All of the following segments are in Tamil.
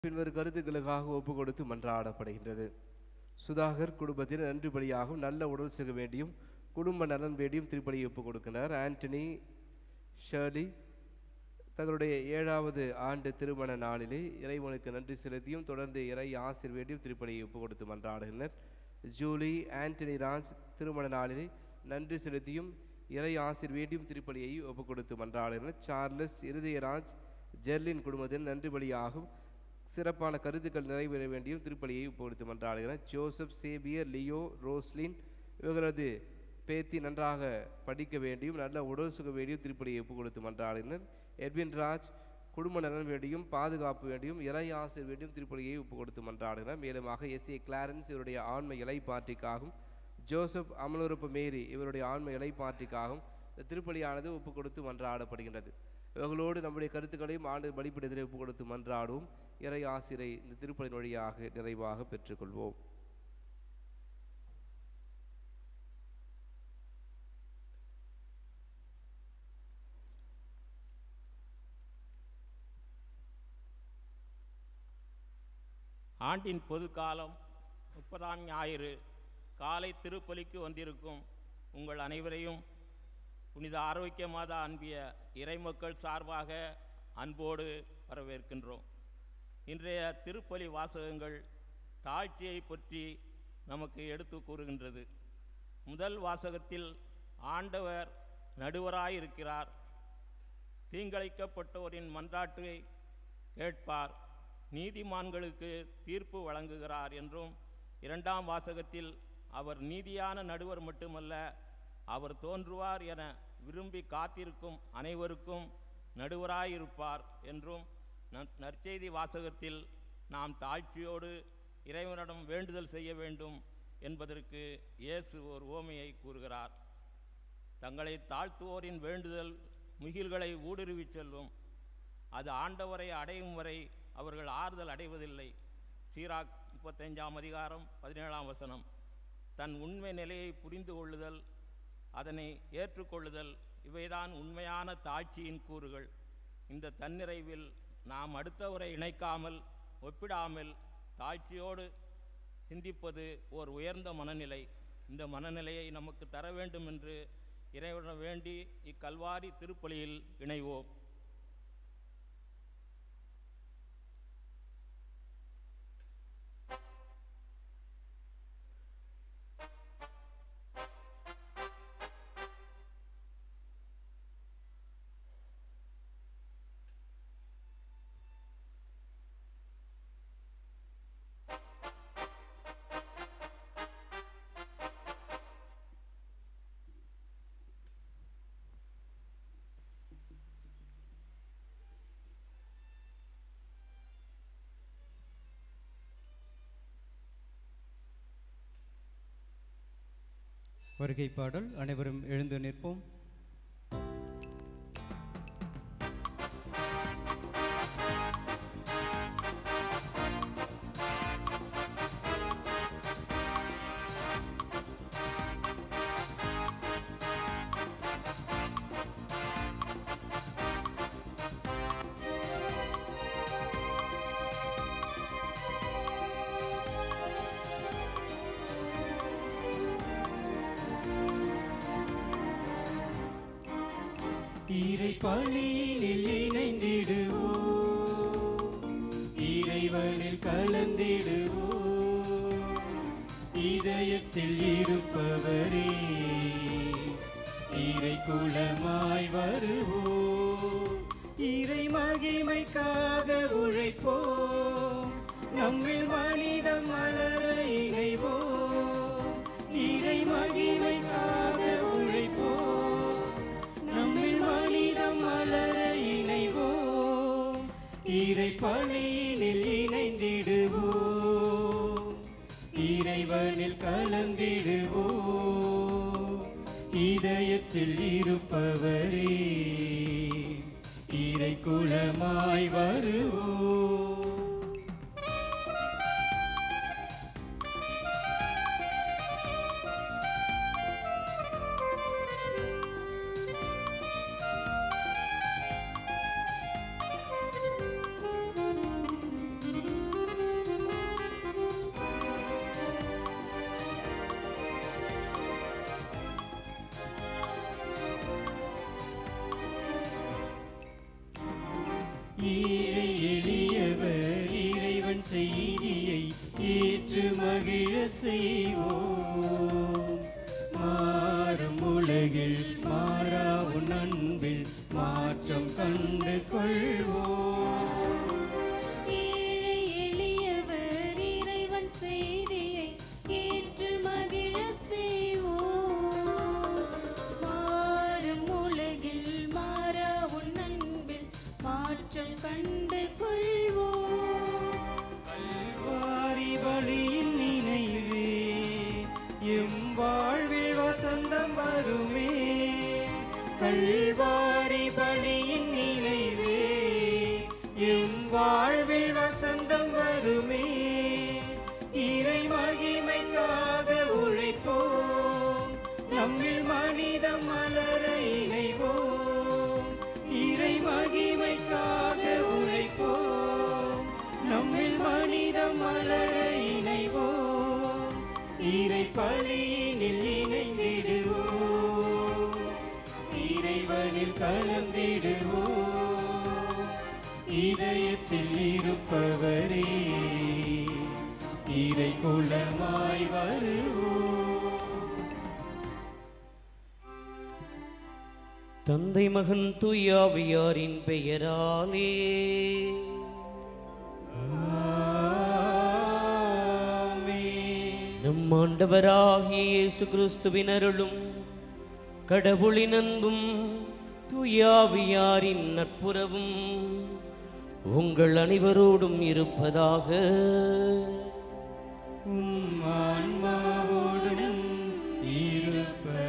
பின்வரும் கருத்துக்களுக்காக ஒப்பு கொடுத்து மன்றாடப்படுகின்றது சுதாகர் குடும்பத்தில் நன்றி பலியாகவும் நல்ல உடல் செய்ய வேண்டியும் குடும்ப நலன் வேண்டியும் திருப்பலியை ஒப்பு கொடுக்கின்றனர் ஆண்டனி ஷர்லி தங்களுடைய ஏழாவது ஆண்டு திருமண நாளிலே இறைவனுக்கு நன்றி செலுத்தியும் தொடர்ந்து இறை ஆசிர் வேண்டியும் திருப்பலியை ஒப்பு கொடுத்து மன்றாடுகின்றனர் ஜூலி ஆண்டனி ராஜ் திருமண நாளிலே நன்றி செலுத்தியும் இறை ஆசிர் வேண்டியும் திருப்பலியை ஒப்பு கொடுத்து மன்றாடுகின்றனர் சார்லஸ் இருதயராஜ் ஜெர்லின் குடும்பத்தில் நன்றி பலியாகும் சிறப்பான கருத்துக்கள் நிறைவேற வேண்டியும் திருப்பலியை ஒப்பு கொடுத்து மன்றாடுகிறேன் ஜோசப் சேபியர் லியோ ரோஸ்லின் இவர்களது பேத்தி நன்றாக படிக்க வேண்டியும் நல்ல உடல் சுக வேண்டியும் திருப்பலியை ஒப்பு கொடுத்து மன்றாடினர் எட்வின் ராஜ் குடும்ப நலன் வேண்டியும் பாதுகாப்பு வேண்டியும் இறை ஆசிர் வேண்டியும் திருப்பலியை ஒப்பு கொடுத்து மன்றாடுகிறார் மேலுமாக எஸ் ஏ கிளாரன்ஸ் இவருடைய ஆன்ம இலை பார்ட்டிக்காகவும் ஜோசப் அமலுறுப்பு மேரி இவருடைய ஆன்ம இலை பார்ட்டிக்காகவும் இந்த திருப்பலியானது ஒப்பு கொடுத்து மன்றாடப்படுகின்றது இவர்களோடு நம்முடைய கருத்துக்களையும் ஆண்டு பலிப்பிடத்திலே ஒப்பு கொடுத்து மன்றாடுவோம் இறை ஆசிரை இந்த திருப்பலின் வழியாக நிறைவாக பெற்றுக்கொள்வோம் ஆண்டின் பொதுக்காலம் முப்பதாம் ஞாயிறு காலை திருப்பலிக்கு வந்திருக்கும் உங்கள் அனைவரையும் புனித ஆரோக்கிய மாதா அன்பிய இறைமக்கள் சார்பாக அன்போடு வரவேற்கின்றோம் இன்றைய திருப்பலி வாசகங்கள் தாழ்ச்சியை பற்றி நமக்கு எடுத்து கூறுகின்றது முதல் வாசகத்தில் ஆண்டவர் நடுவராயிருக்கிறார் தீங்கிழைக்கப்பட்டோரின் மன்றாட்டை கேட்பார் நீதிமான்களுக்கு தீர்ப்பு வழங்குகிறார் என்றும் இரண்டாம் வாசகத்தில் அவர் நீதியான நடுவர் மட்டுமல்ல அவர் தோன்றுவார் என விரும்பி காத்திருக்கும் அனைவருக்கும் நடுவராயிருப்பார் என்றும் நற்- நற்செய்தி வாசகத்தில் நாம் தாழ்ச்சியோடு இறைவனிடம் வேண்டுதல் செய்ய வேண்டும் என்பதற்கு இயேசு ஒரு ஓமையை கூறுகிறார் தங்களை தாழ்த்துவோரின் வேண்டுதல் முகில்களை ஊடுருவிச் செல்லும் அது ஆண்டவரை அடையும் வரை அவர்கள் ஆறுதல் அடைவதில்லை சீராக் முப்பத்தைந்தாம் அதிகாரம் பதினேழாம் வசனம் தன் உண்மை நிலையை புரிந்து கொள்ளுதல் அதனை ஏற்றுக்கொள்ளுதல் இவைதான் உண்மையான தாட்சியின் கூறுகள் இந்த தன்னிறைவில் நாம் அடுத்தவரை இணைக்காமல் ஒப்பிடாமல் தாழ்ச்சியோடு சிந்திப்பது ஓர் உயர்ந்த மனநிலை இந்த மனநிலையை நமக்கு தர வேண்டும் என்று இறைவனிடம் வேண்டி இக்கல்வாரி திருப்பலியில் இணைவோம் வருகை பாடல் அனைவரும் எழுந்து நிற்போம் இறை பணியினில் இணைந்திடுவோம் இறைவனில் கலந்திடுவோம் இதயத்தில் இருப்பவரே இறை குலமாய் வருவோம் இறை மகிமைக்காக உழைப்போம் நம்மில் மனிதம் மலர இணைவோம் இறை மகிமைக்காக உழைப்போம் நம்மில் மனிதம் மலர இணைவோம் இறை பணியினில் இணைந்திடுவோம் இறைவனில் கலந்திடுவோம் இதயத்தில் இருப்பவரே இறை குலமாய் வருவோம் Thank you. செய்வோம் மாறும் உலகில் மாறா உன் அன்பில் மாற்றம் கண்டு கொள்வோம் ஏழை எளியவர் இறைவன் செய்தியை ஏற்று மகிழ செய்வோம் மாறும் உலகில் மாறா உன் அன்பில் மாற்றம் கண்டு கொள்வோம் கல்வாரி வழியின் நினைவே எம் வாழ்வில் வசந்தம் வருமே கல்வாரி பலியின் நினைவே எம் வாழ்வில் வசந்தம் வருமே இறை மகிமைக்காக உழைப்போம் நம்மில் மனிதம் மலர இணைவோம் இறை மகிமைக்காக உழைப்போம் நம்மில் மனிதம் மலர இணைவோம் இறை பலியினில் இணைந்திடுவோம் இறைவனில் கலந்திடுவோம் இதயத்தில் இருப்பவரே இறை குலமாய் வருவோம் தந்தை மகன் தூயாவியாரின் பெயராலே ஆமென். நம் ஆண்டவராகிய இயேசு கிறிஸ்துவின் அருளும் கடவுளின் அன்பும் தூயாவியாரின் நட்புறவும் உங்கள் அனைவரோடும் இருப்பதாக உம் ஆன்மாவோடும் இருப்பதாக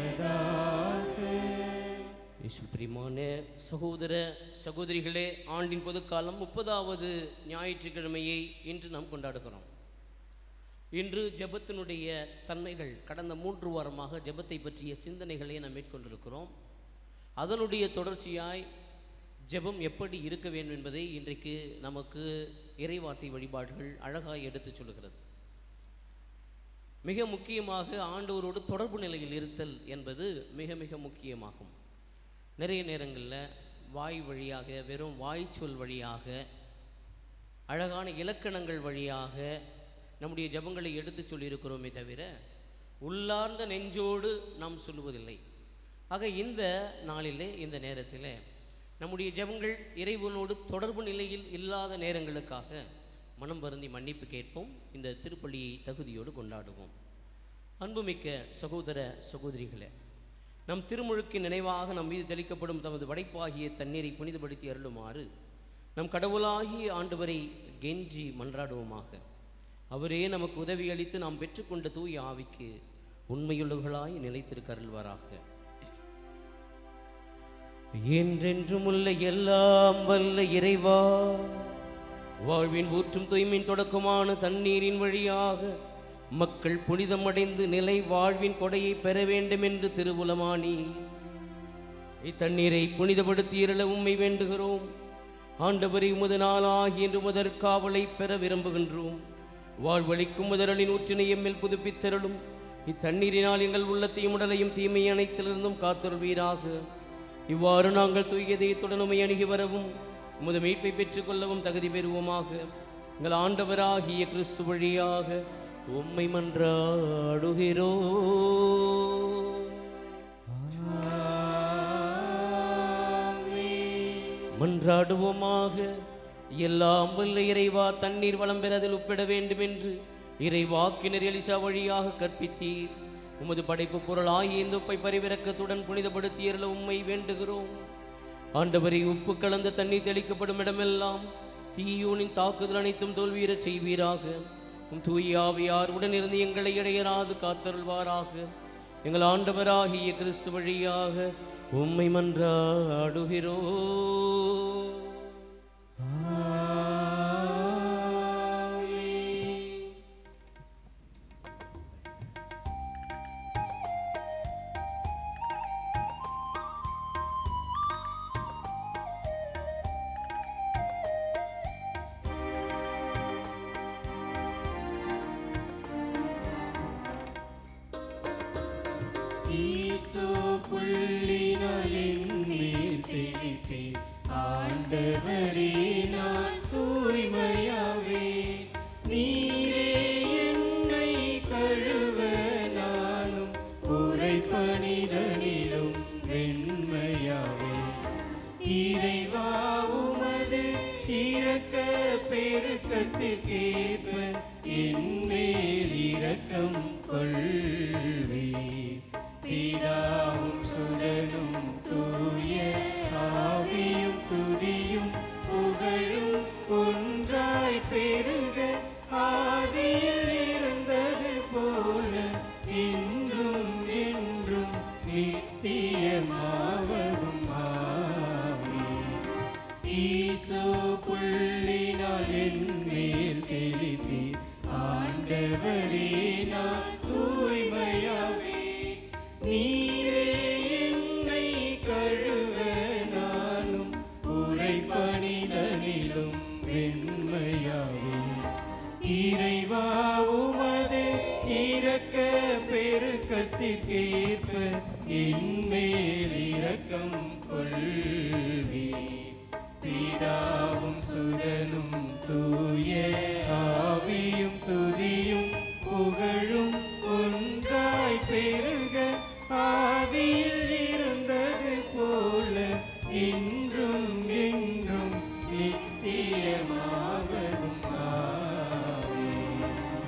இயேசு பிரியமான சகோதர சகோதரிகளே ஆண்டின் பொதுக்காலம் முப்பதாவது ஞாயிற்றுக்கிழமையை இன்று நாம் கொண்டாடுகிறோம் இன்று ஜெபத்தினுடைய தன்மைகள் கடந்த மூன்று வாரமாக ஜெபத்தை பற்றிய சிந்தனைகளை நாம் மேற்கொண்டிருக்கிறோம் அதனுடைய தொடர்ச்சியாய் ஜெபம் எப்படி இருக்க வேண்டும் என்பதை இன்றைக்கு நமக்கு இறைவார்த்தை வழிபாடுகள் அழகாய் எடுத்துச் சொல்லுகிறது மிக முக்கியமாக ஆண்டவரோடு தொடர்பு நிலையில் இருத்தல் என்பது மிக மிக முக்கியமாகும் நிறைய நேரங்களில் வாய் வழியாக வெறும் வாய்ச்சொல் வழியாக அழகான இலக்கணங்கள் வழியாக நம்முடைய ஜெபங்களை எடுத்துச் சொல்லியிருக்கிறோமே தவிர உள்ளார்ந்த நெஞ்சோடு நாம் சொல்லுவதில்லை ஆக இந்த நாளிலே இந்த நேரத்தில் நம்முடைய ஜெபங்கள் இறைவனோடு தொடர்பு நிலையில் இல்லாத நேரங்களுக்காக மனம் வருந்தி மன்னிப்பு கேட்போம் இந்த திருப்பலியை தகுதியோடு கொண்டாடுவோம் அன்புமிக்க சகோதர சகோதரிகளே நம் திருமுழுக்கின் நினைவாக நம் மீது தெளிக்கப்படும் தமது படைப்பாகிய தண்ணீரை புனிதப்படுத்தி அருளுமாறு நம் கடவுளாகிய ஆண்டவரை கெஞ்சி மன்றாடுவோமாக அவரே நமக்கு உதவி அளித்து நாம் பெற்றுக்கொண்ட தூய ஆவிக்கு உண்மையுள்ளவர்களாய் நிலைத்திருக்க அருள்வாராக என்றென்றும் உள்ள எல்லாம் வல்ல இறைவா வாழ்வின் ஊற்றும் தூய்மையின் தொடக்கமான தண்ணீரின் வழியாக மக்கள் புனிதமடைந்து நிலை வாழ்வின் கொடையை பெற வேண்டும் என்று திருவுலமானி இத்தண்ணீரை புனிதப்படுத்தி இருள உம்மை வேண்டுகிறோம் ஆண்டவரை உமது நாளாகி என்று முதற் காவலை பெற விரும்புகின்றோம் வாழ்வழிக்கும் முதலின் ஊற்றினை எம்மில் புதுப்பித்தருளும் இத்தண்ணீரினால் எங்கள் உள்ளத்தையும் உடலையும் தீமை அனைத்திலிருந்தும் காத்தருள்வீராக இவ்வாறு நாங்கள் தூயதயத்துடன் உமை அணுகி வரவும் உமது மீட்பை பெற்றுக்கொள்ளவும் தகுதி பெறுவோமாக எங்கள் ஆண்டவராகிய கிறிஸ்து வழியாக உம்மை மன்றாடுகிறோ மன்றாடுவோமாக எல்லாம் வல்ல இறைவா தண்ணீர் வளம் பெற அதில் ஒப்பிட வேண்டும் என்று இறைவாக்கினர் எலிசா வழியாக கற்பித்தீர் உமது படைப்பு பொருளாகிய இந்த உப்பை பரிவிறக்கத்துடன் புனிதப்படுத்தியருள உம்மை வேண்டுகிறோம் ஆண்டவரை உப்பு கலந்த தண்ணீர் தெளிக்கப்படும் இடமெல்லாம் தீயோனின் தாக்குதல் அனைத்தும் தோல்வியுறச் செய்வீராக உம் தூய ஆவியார் உடனிருந்து எங்களை இடையராது காத்தருள்வாராக எங்கள் ஆண்டவராகிய கிறிஸ்து வழியாக உம்மை மன்றாடுகிறோ ஈசோ புள்ளினால் என்மேல் தெளித்தீர். ஆண்டவரே நான் தூய்மையாவே நீரே என்னை பெருக்கத்திற்கேற்ப என்மேல் இரக்கம் கொள்வே பிதாவும் சுடனும் தூய ஆவியும் துதியும் புகழும் ஒன்றாய் பெருக ஆதியில் இருந்தது போல இன்றும் என்றும் நித்தியமாவதும் ஆமென். ஈசோ புள்ளினால் என் மேல் தெளிப்பி ஆண்டவரே நான் தூய்மையாவே நீரே என்னை கழுவ நானும் உரை பணிதனிலும் வெண்மையாவே இறைவா உமது இரக்க பெருக்கத்திற்கேற்ப என்மேல் இரக்கம் கொள்வே பிதாவும் சுதனும் தூய ஆவியும் துதியும் புகழும் ஒன்றாய் பெருக ஆதியில் இருந்தது போல இன்றும் என்றும் நித்தியமாவதும் ஆமென்.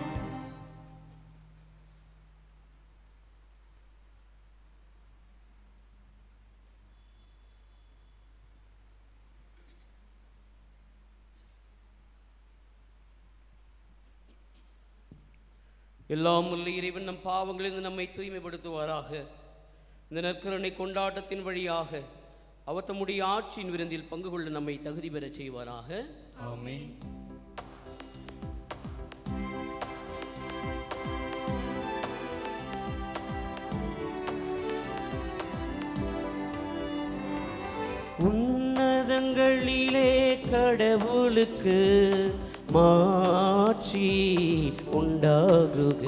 எல்லாம் உள்ள இறைவன் நம் பாவங்களிலிருந்து நம்மை தூய்மைப்படுத்துவாராக இந்த நற்கருணை கொண்டாட்டத்தின் வழியாக அவர் தம்முடைய ஆட்சியின் விருந்தில் பங்கு கொள்ள நம்மை தகுதி பெறச் செய்வாராக ஆமென் உன்னதங்களிலே கடவுளுக்கு மாட்சி உண்டாகுக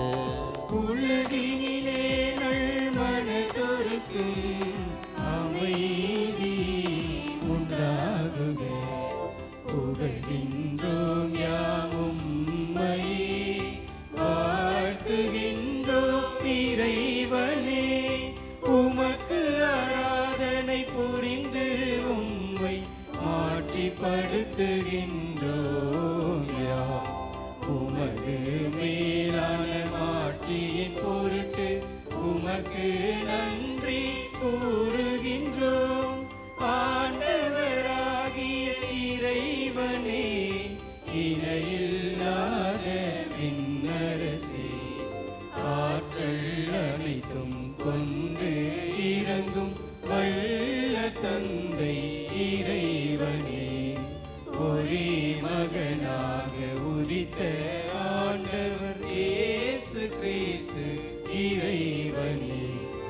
உலகினிலே நல்மனதொருக்கு அமைதி உண்டாகுக புகழ்கின்றோம் யாமும் வாழ்த்துகின்றோம் இறைவனே உமக்கு ஆராதனை புரிந்து உம்மை ஆட்சிப்படுத்துகின்றோம் யாம் உமது மேலான மாட்சியின் பொருட்டு உமக்கு நன்றி கூறுகின்றோம் ஆண்டவராகிய இறைவனே இணையில்லாத விண்ணரசே ஆற்றல் அனைத்தும் கொண்டு இறங்கும் வல்ல தந்தை இறைவனே ஒரே மகனாக உதித்த ஆண்டவர் இயேசு கிறிஸ்து இறைவனே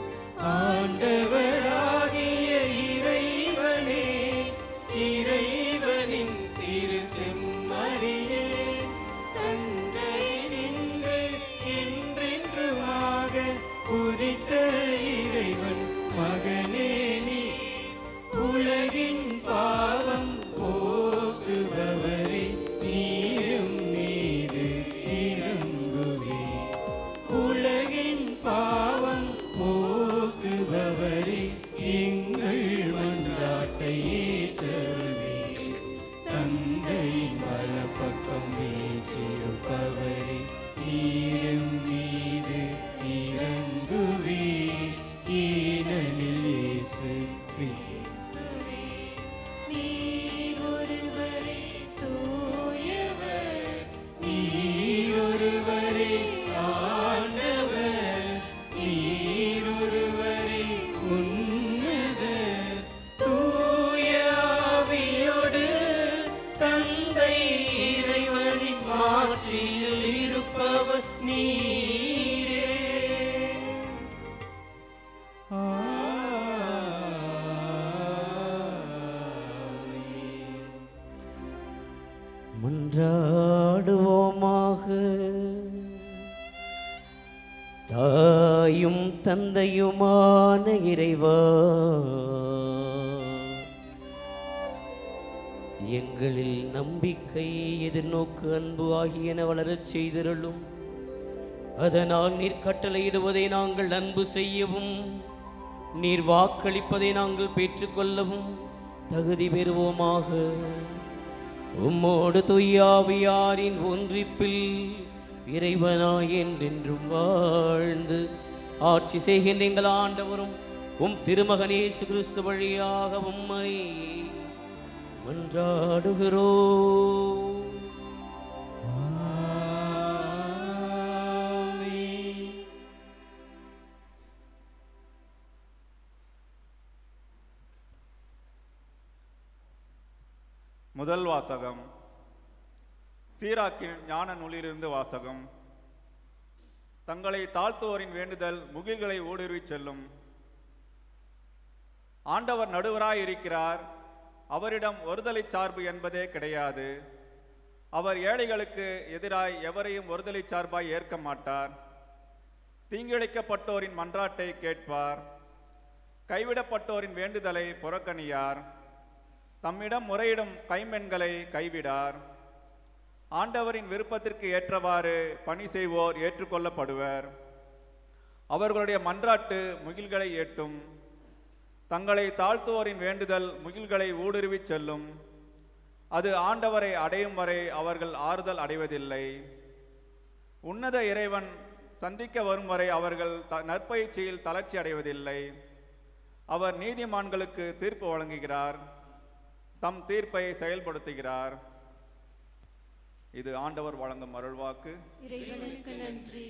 ஆண்டவராகிய இறைவனே இறைவனின் திரு செம்மறியே தந்தை நின்று என்றென்றுமாக உதித்த இறைவன் மகனே நீ உலகின் பாவம் போக்குபவரே நீரும் மீது இறங்குவே உலகின் பாவம் போக்குபவரே எங்கள் மன்றாட்டை ஏற்றவே தந்தையின் வலப்பக்கம் வீற்றிருப்பவரே நீரும் மீது இறங்குவே ஏனெனில் இயேசு கிறிஸ்துவே நீர் ஒருவரே தூயவர் நீரொருவரே ஆண்டவர் நீரொருவரே உன்னத தூய ஆவியோடு தந்தை இறைவனின் மாட்சியில் இருப்பவர் நீரே ஆமென். மன்றாடுவோமாக தாயும் தந்தையுமான இறைவா எங்களில் நம்பிக்கை எதிர்நோக்கு அன்பு ஆகியன வளரச் செய்திருளும் அதனால் நீர் கட்டளையிடுவதை நாங்கள் அன்பு செய்யவும் நீர் வாக்களிப்பதை நாங்கள் பெற்றுக்கொள்ளவும் தகுதி பெறுவோமாக உம்மோடு துய்யாவியாரின் ஒன்றிப்பில் இறைவனாய் என்றென்றும் வாழ்ந்து ஆட்சி செய்கின்ற எங்கள் ஆண்டவரும் உம் திருமகன் இயேசு கிறிஸ்து வழியாக உம்மை மன்றாடுகிறோ முதல் வாசகம் சீராக்கின் ஞான நூலிலிருந்து வாசகம் தங்களை தாழ்த்துவோரின் வேண்டுதல் முகில்களை ஊடுருவிச் செல்லும் ஆண்டவர் நடுவராய் இருக்கிறார் அவரிடம் ஒருதலை சார்பு என்பதே கிடையாது அவர் ஏழைகளுக்கு எதிராய் எவரையும் ஒருதலை சார்பாய் ஏற்க மாட்டார் தீங்கிழைக்கப்பட்டோரின் மன்றாட்டை கேட்பார் கைவிடப்பட்டோரின் வேண்டுதலை புறக்கணியார் தம்மிடம் முறையிடும் கைமென்களை கைவிடார் ஆண்டவரின் விருப்பத்திற்கு ஏற்றவாறு பணி செய்வோர் ஏற்றுக்கொள்ளப்படுவர் அவர்களுடைய மன்றாட்டு முகில்களை ஏட்டும் தங்களை தாழ்த்துவோரின் வேண்டுதல் முகில்களை ஊடுருவிச் செல்லும் அது ஆண்டவரை அடையும் வரை அவர்கள் ஆறுதல் அடைவதில்லை உன்னத இறைவன் சந்திக்க வரும் வரை அவர்கள் த நற்பயிற்சியில் தளர்ச்சி அடைவதில்லை அவர் நீதிமான்களுக்கு தீர்ப்பு வழங்குகிறார் தம் தீர்ப்பை செயல்படுத்துகிறார் இது ஆண்டவர் வழங்கும் அருள்வாக்கு இறைவனுக்கு நன்றி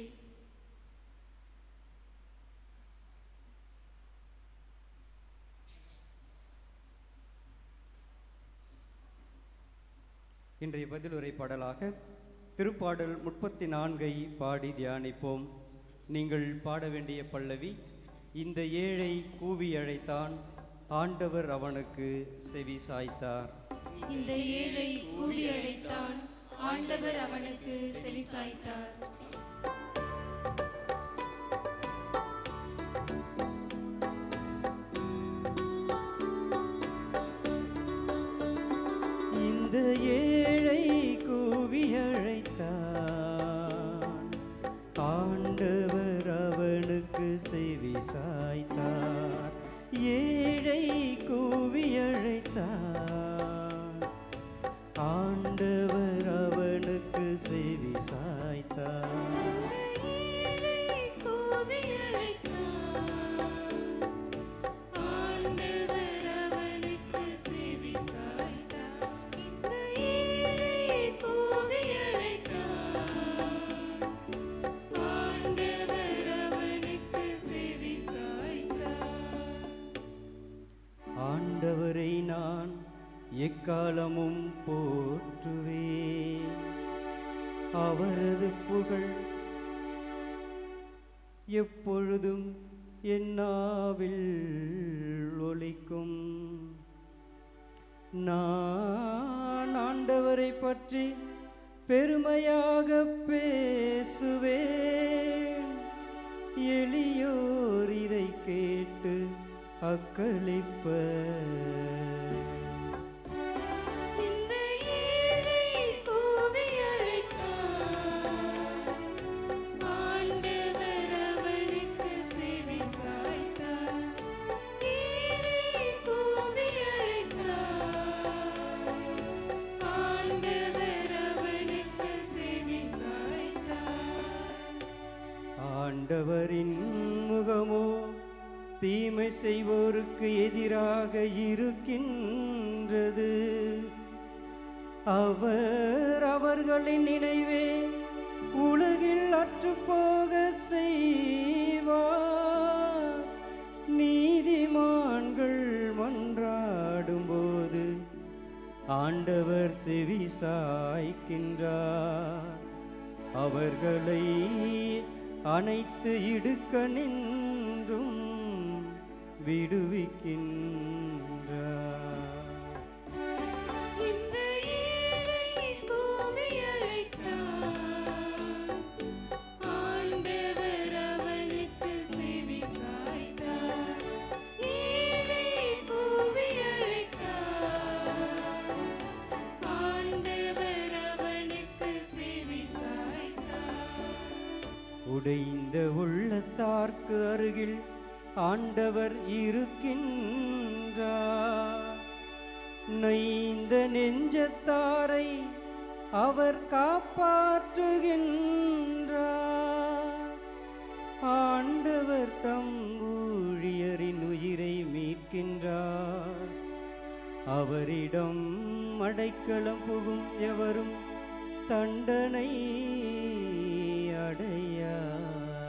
இன்றைய பதிலுரை பாடலாக திருப்பாடல் முப்பத்தி நான்கை பாடி தியானிப்போம் நீங்கள் பாட வேண்டிய பல்லவி இந்த ஏழை கூவி அழைத்தான் ஆண்டவர் அவனுக்கு செவி சாய்த்தார் இந்த ஏழை கூவி அழைத்தான் ஆண்டவர் அவனுக்கு செவிசாய்த்தார் இந்த ஏழை கூவி அழைத்தான் ஆண்டவர் அவனுக்கு செவி சாய்த்தார் ஏழை கூவி அழைத்தான் ஆண்டவர் அவனுக்கு செவி சாய்த்தார் ஏழை கூவி அழைத்தான் ஆண்டவர் அவனுக்கு செவிசாய்த்தார் இந்த ஏழை கூவி அழைத்தான் ஆண்டவர் அவனுக்கு செவிசாய்த்தார் ஆண்டவரை நான் எக்காலமும் போற்றுவேன் அவரது புகழ் எப்பொழுதும் என்னாவில் ஒலிக்கும் நான் ஆண்டவரை பற்றி பெருமையாக பேசுவேன் எளியோர் இதை கேட்டு அக்களிப்ப இந்த ஏழை கூவி அழைத்தான் ஆண்டவர் அவனுக்கு செவிசாய்த்தார் ஏழை கூவி அழைத்தான் ஆண்டவர் அவனுக்கு செவிசாய்த்தார் ஆண்டவரின் முகமோ தீமை செய்வோருக்கு எதிராக இருக்கின்றது அவர் அவர்களின் நினைவே உலகில் அற்றுப்போக செய்வார் நீதிமான்கள் மன்றாடும்போது ஆண்டவர் செவி சாய்க்கின்றார் அவர்களை அனைத்து இடுக்க நின்றும் விடுவிக்கின்றார் இந்த ஏழை கூவி அழைத்தான் ஆண்டவர் அவனுக்கு செவிசாய்த்தார் ஏழை கூவி அழைத்தான் ஆண்டவர் அவனுக்கு செவிசாய்த்தார் உடைந்த உள்ளத்தார்க்கு அருகில் ஆண்டவர் இருக்கின்றார் நைந்த நெஞ்சத்தாரை அவர் காப்பாற்றுகின்றார் ஆண்டவர் தம் ஊழியரின் உயிரை மீட்கின்றார் அவரிடம் அடைக்கலம் புகும் எவரும் தண்டனை அடையார்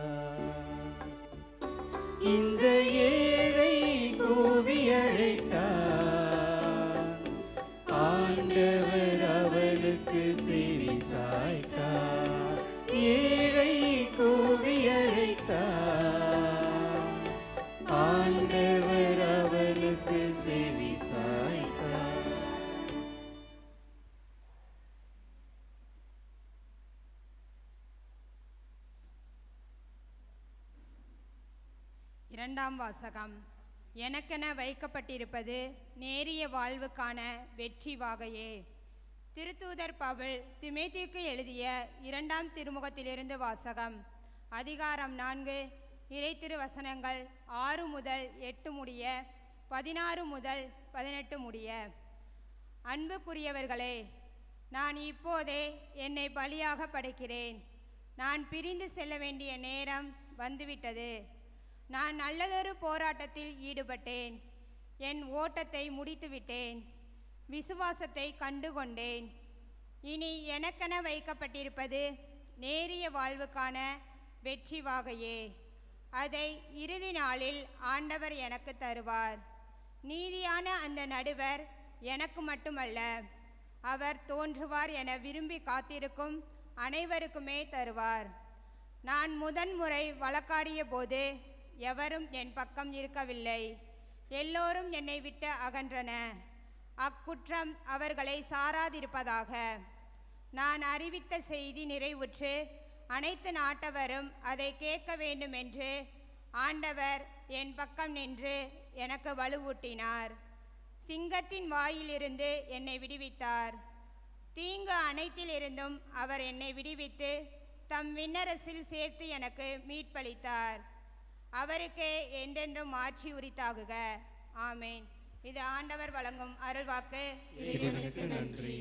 இந்த ஏழை கூவி அழைத்தார் ஆண்டவர் அவளுக்கு செவி சாய்த்தார் ஏழை கூவி அழைத்தார் ஆண்டவர் அவளுக்கு செவி சாய்த்தார் இரண்டாம் வாசகம் எனக்கென வைக்கப்பட்டிருப்பது நேரிய வாழ்வுக்கான வெற்றி வாகையே திருத்தூதர் பவுல் திமேத்திக்கு எழுதிய இரண்டாம் திருமுகத்திலிருந்து வாசகம் அதிகாரம் நான்கு இறைத்திரு வசனங்கள் ஆறு முதல் எட்டு முடிய பதினாறு முதல் பதினெட்டு முடிய அன்புக்குரியவர்களே நான் இப்போதே என்னை பலியாக படைக்கிறேன் நான் பிரிந்து செல்ல வேண்டிய நேரம் வந்துவிட்டது நான் நல்லதொரு போராட்டத்தில் ஈடுபட்டேன் என் ஓட்டத்தை முடித்துவிட்டேன் விசுவாசத்தை கண்டுகொண்டேன் இனி எனக்கென வைக்கப்பட்டிருப்பது நேரிய வாழ்வுக்கான வெற்றி வாகையே அதை இறுதி நாளில் ஆண்டவர் எனக்கு தருவார் நீதியான அந்த நடுவர் எனக்கு மட்டுமல்ல அவர் தோன்றுவார் என விரும்பி காத்திருக்கும் அனைவருக்குமே தருவார் நான் முதன்முறை வழக்காடிய போது எவரும் என் பக்கம் இருக்கவில்லை எல்லோரும் என்னை விட்டு அகன்றன அக்குற்றம் அவர்களை சாராதிருப்பதாக நான் அறிவித்த செய்தி நிறைவுற்று அனைத்து நாட்டவரும் அதை கேட்க வேண்டும் என்று ஆண்டவர் என் பக்கம் நின்று எனக்கு வலுவூட்டினார் சிங்கத்தின் வாயிலிருந்து என்னை விடுவித்தார் தீங்கு அனைத்திலிருந்தும் அவர் என்னை விடுவித்து தம் விண்ணரசில் சேர்த்து எனக்கு மீட்பளித்தார் அவருக்கே என்றென்றும் ஆட்சி உரித்தாகுக ஆமேன் இது ஆண்டவர் வழங்கும் அருள்வாக்கு இறைவனுக்கு நன்றி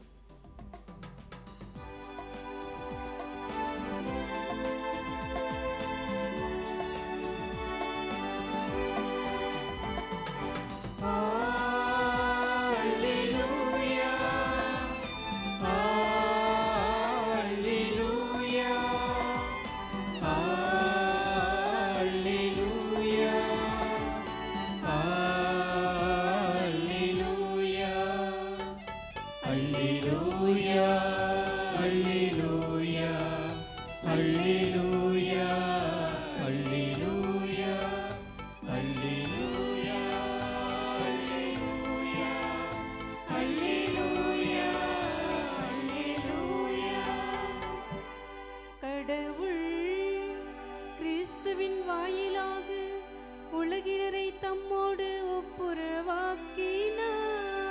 கடவுள் கிறிஸ்துவின் வாயிலாக உலகினரை தம்மோடு ஒப்புரவாக்கினார்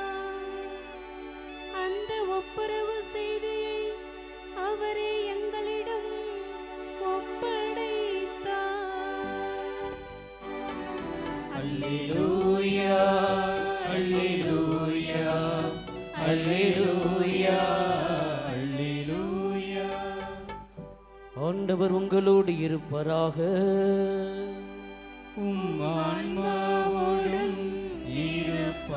அந்த ஒப்புரவு செய்தியை அவரே எங்களிடம் ஒப்படைத்தார் அல்லேலூயா அல்லேலூயா அல்லேலூயா அல்லேலூயா ஆண்டவர் உங்களோடு இருப்பராக உம் ஆன்மாவோடும் இருப்பாராக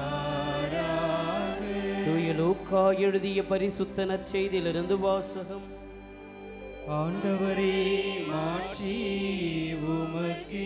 தூய லூக்கா எழுதிய பரிசுத்த நற்செய்தியிலிருந்து வாசகம் ஆண்டவரே மாற்றி உமக்கே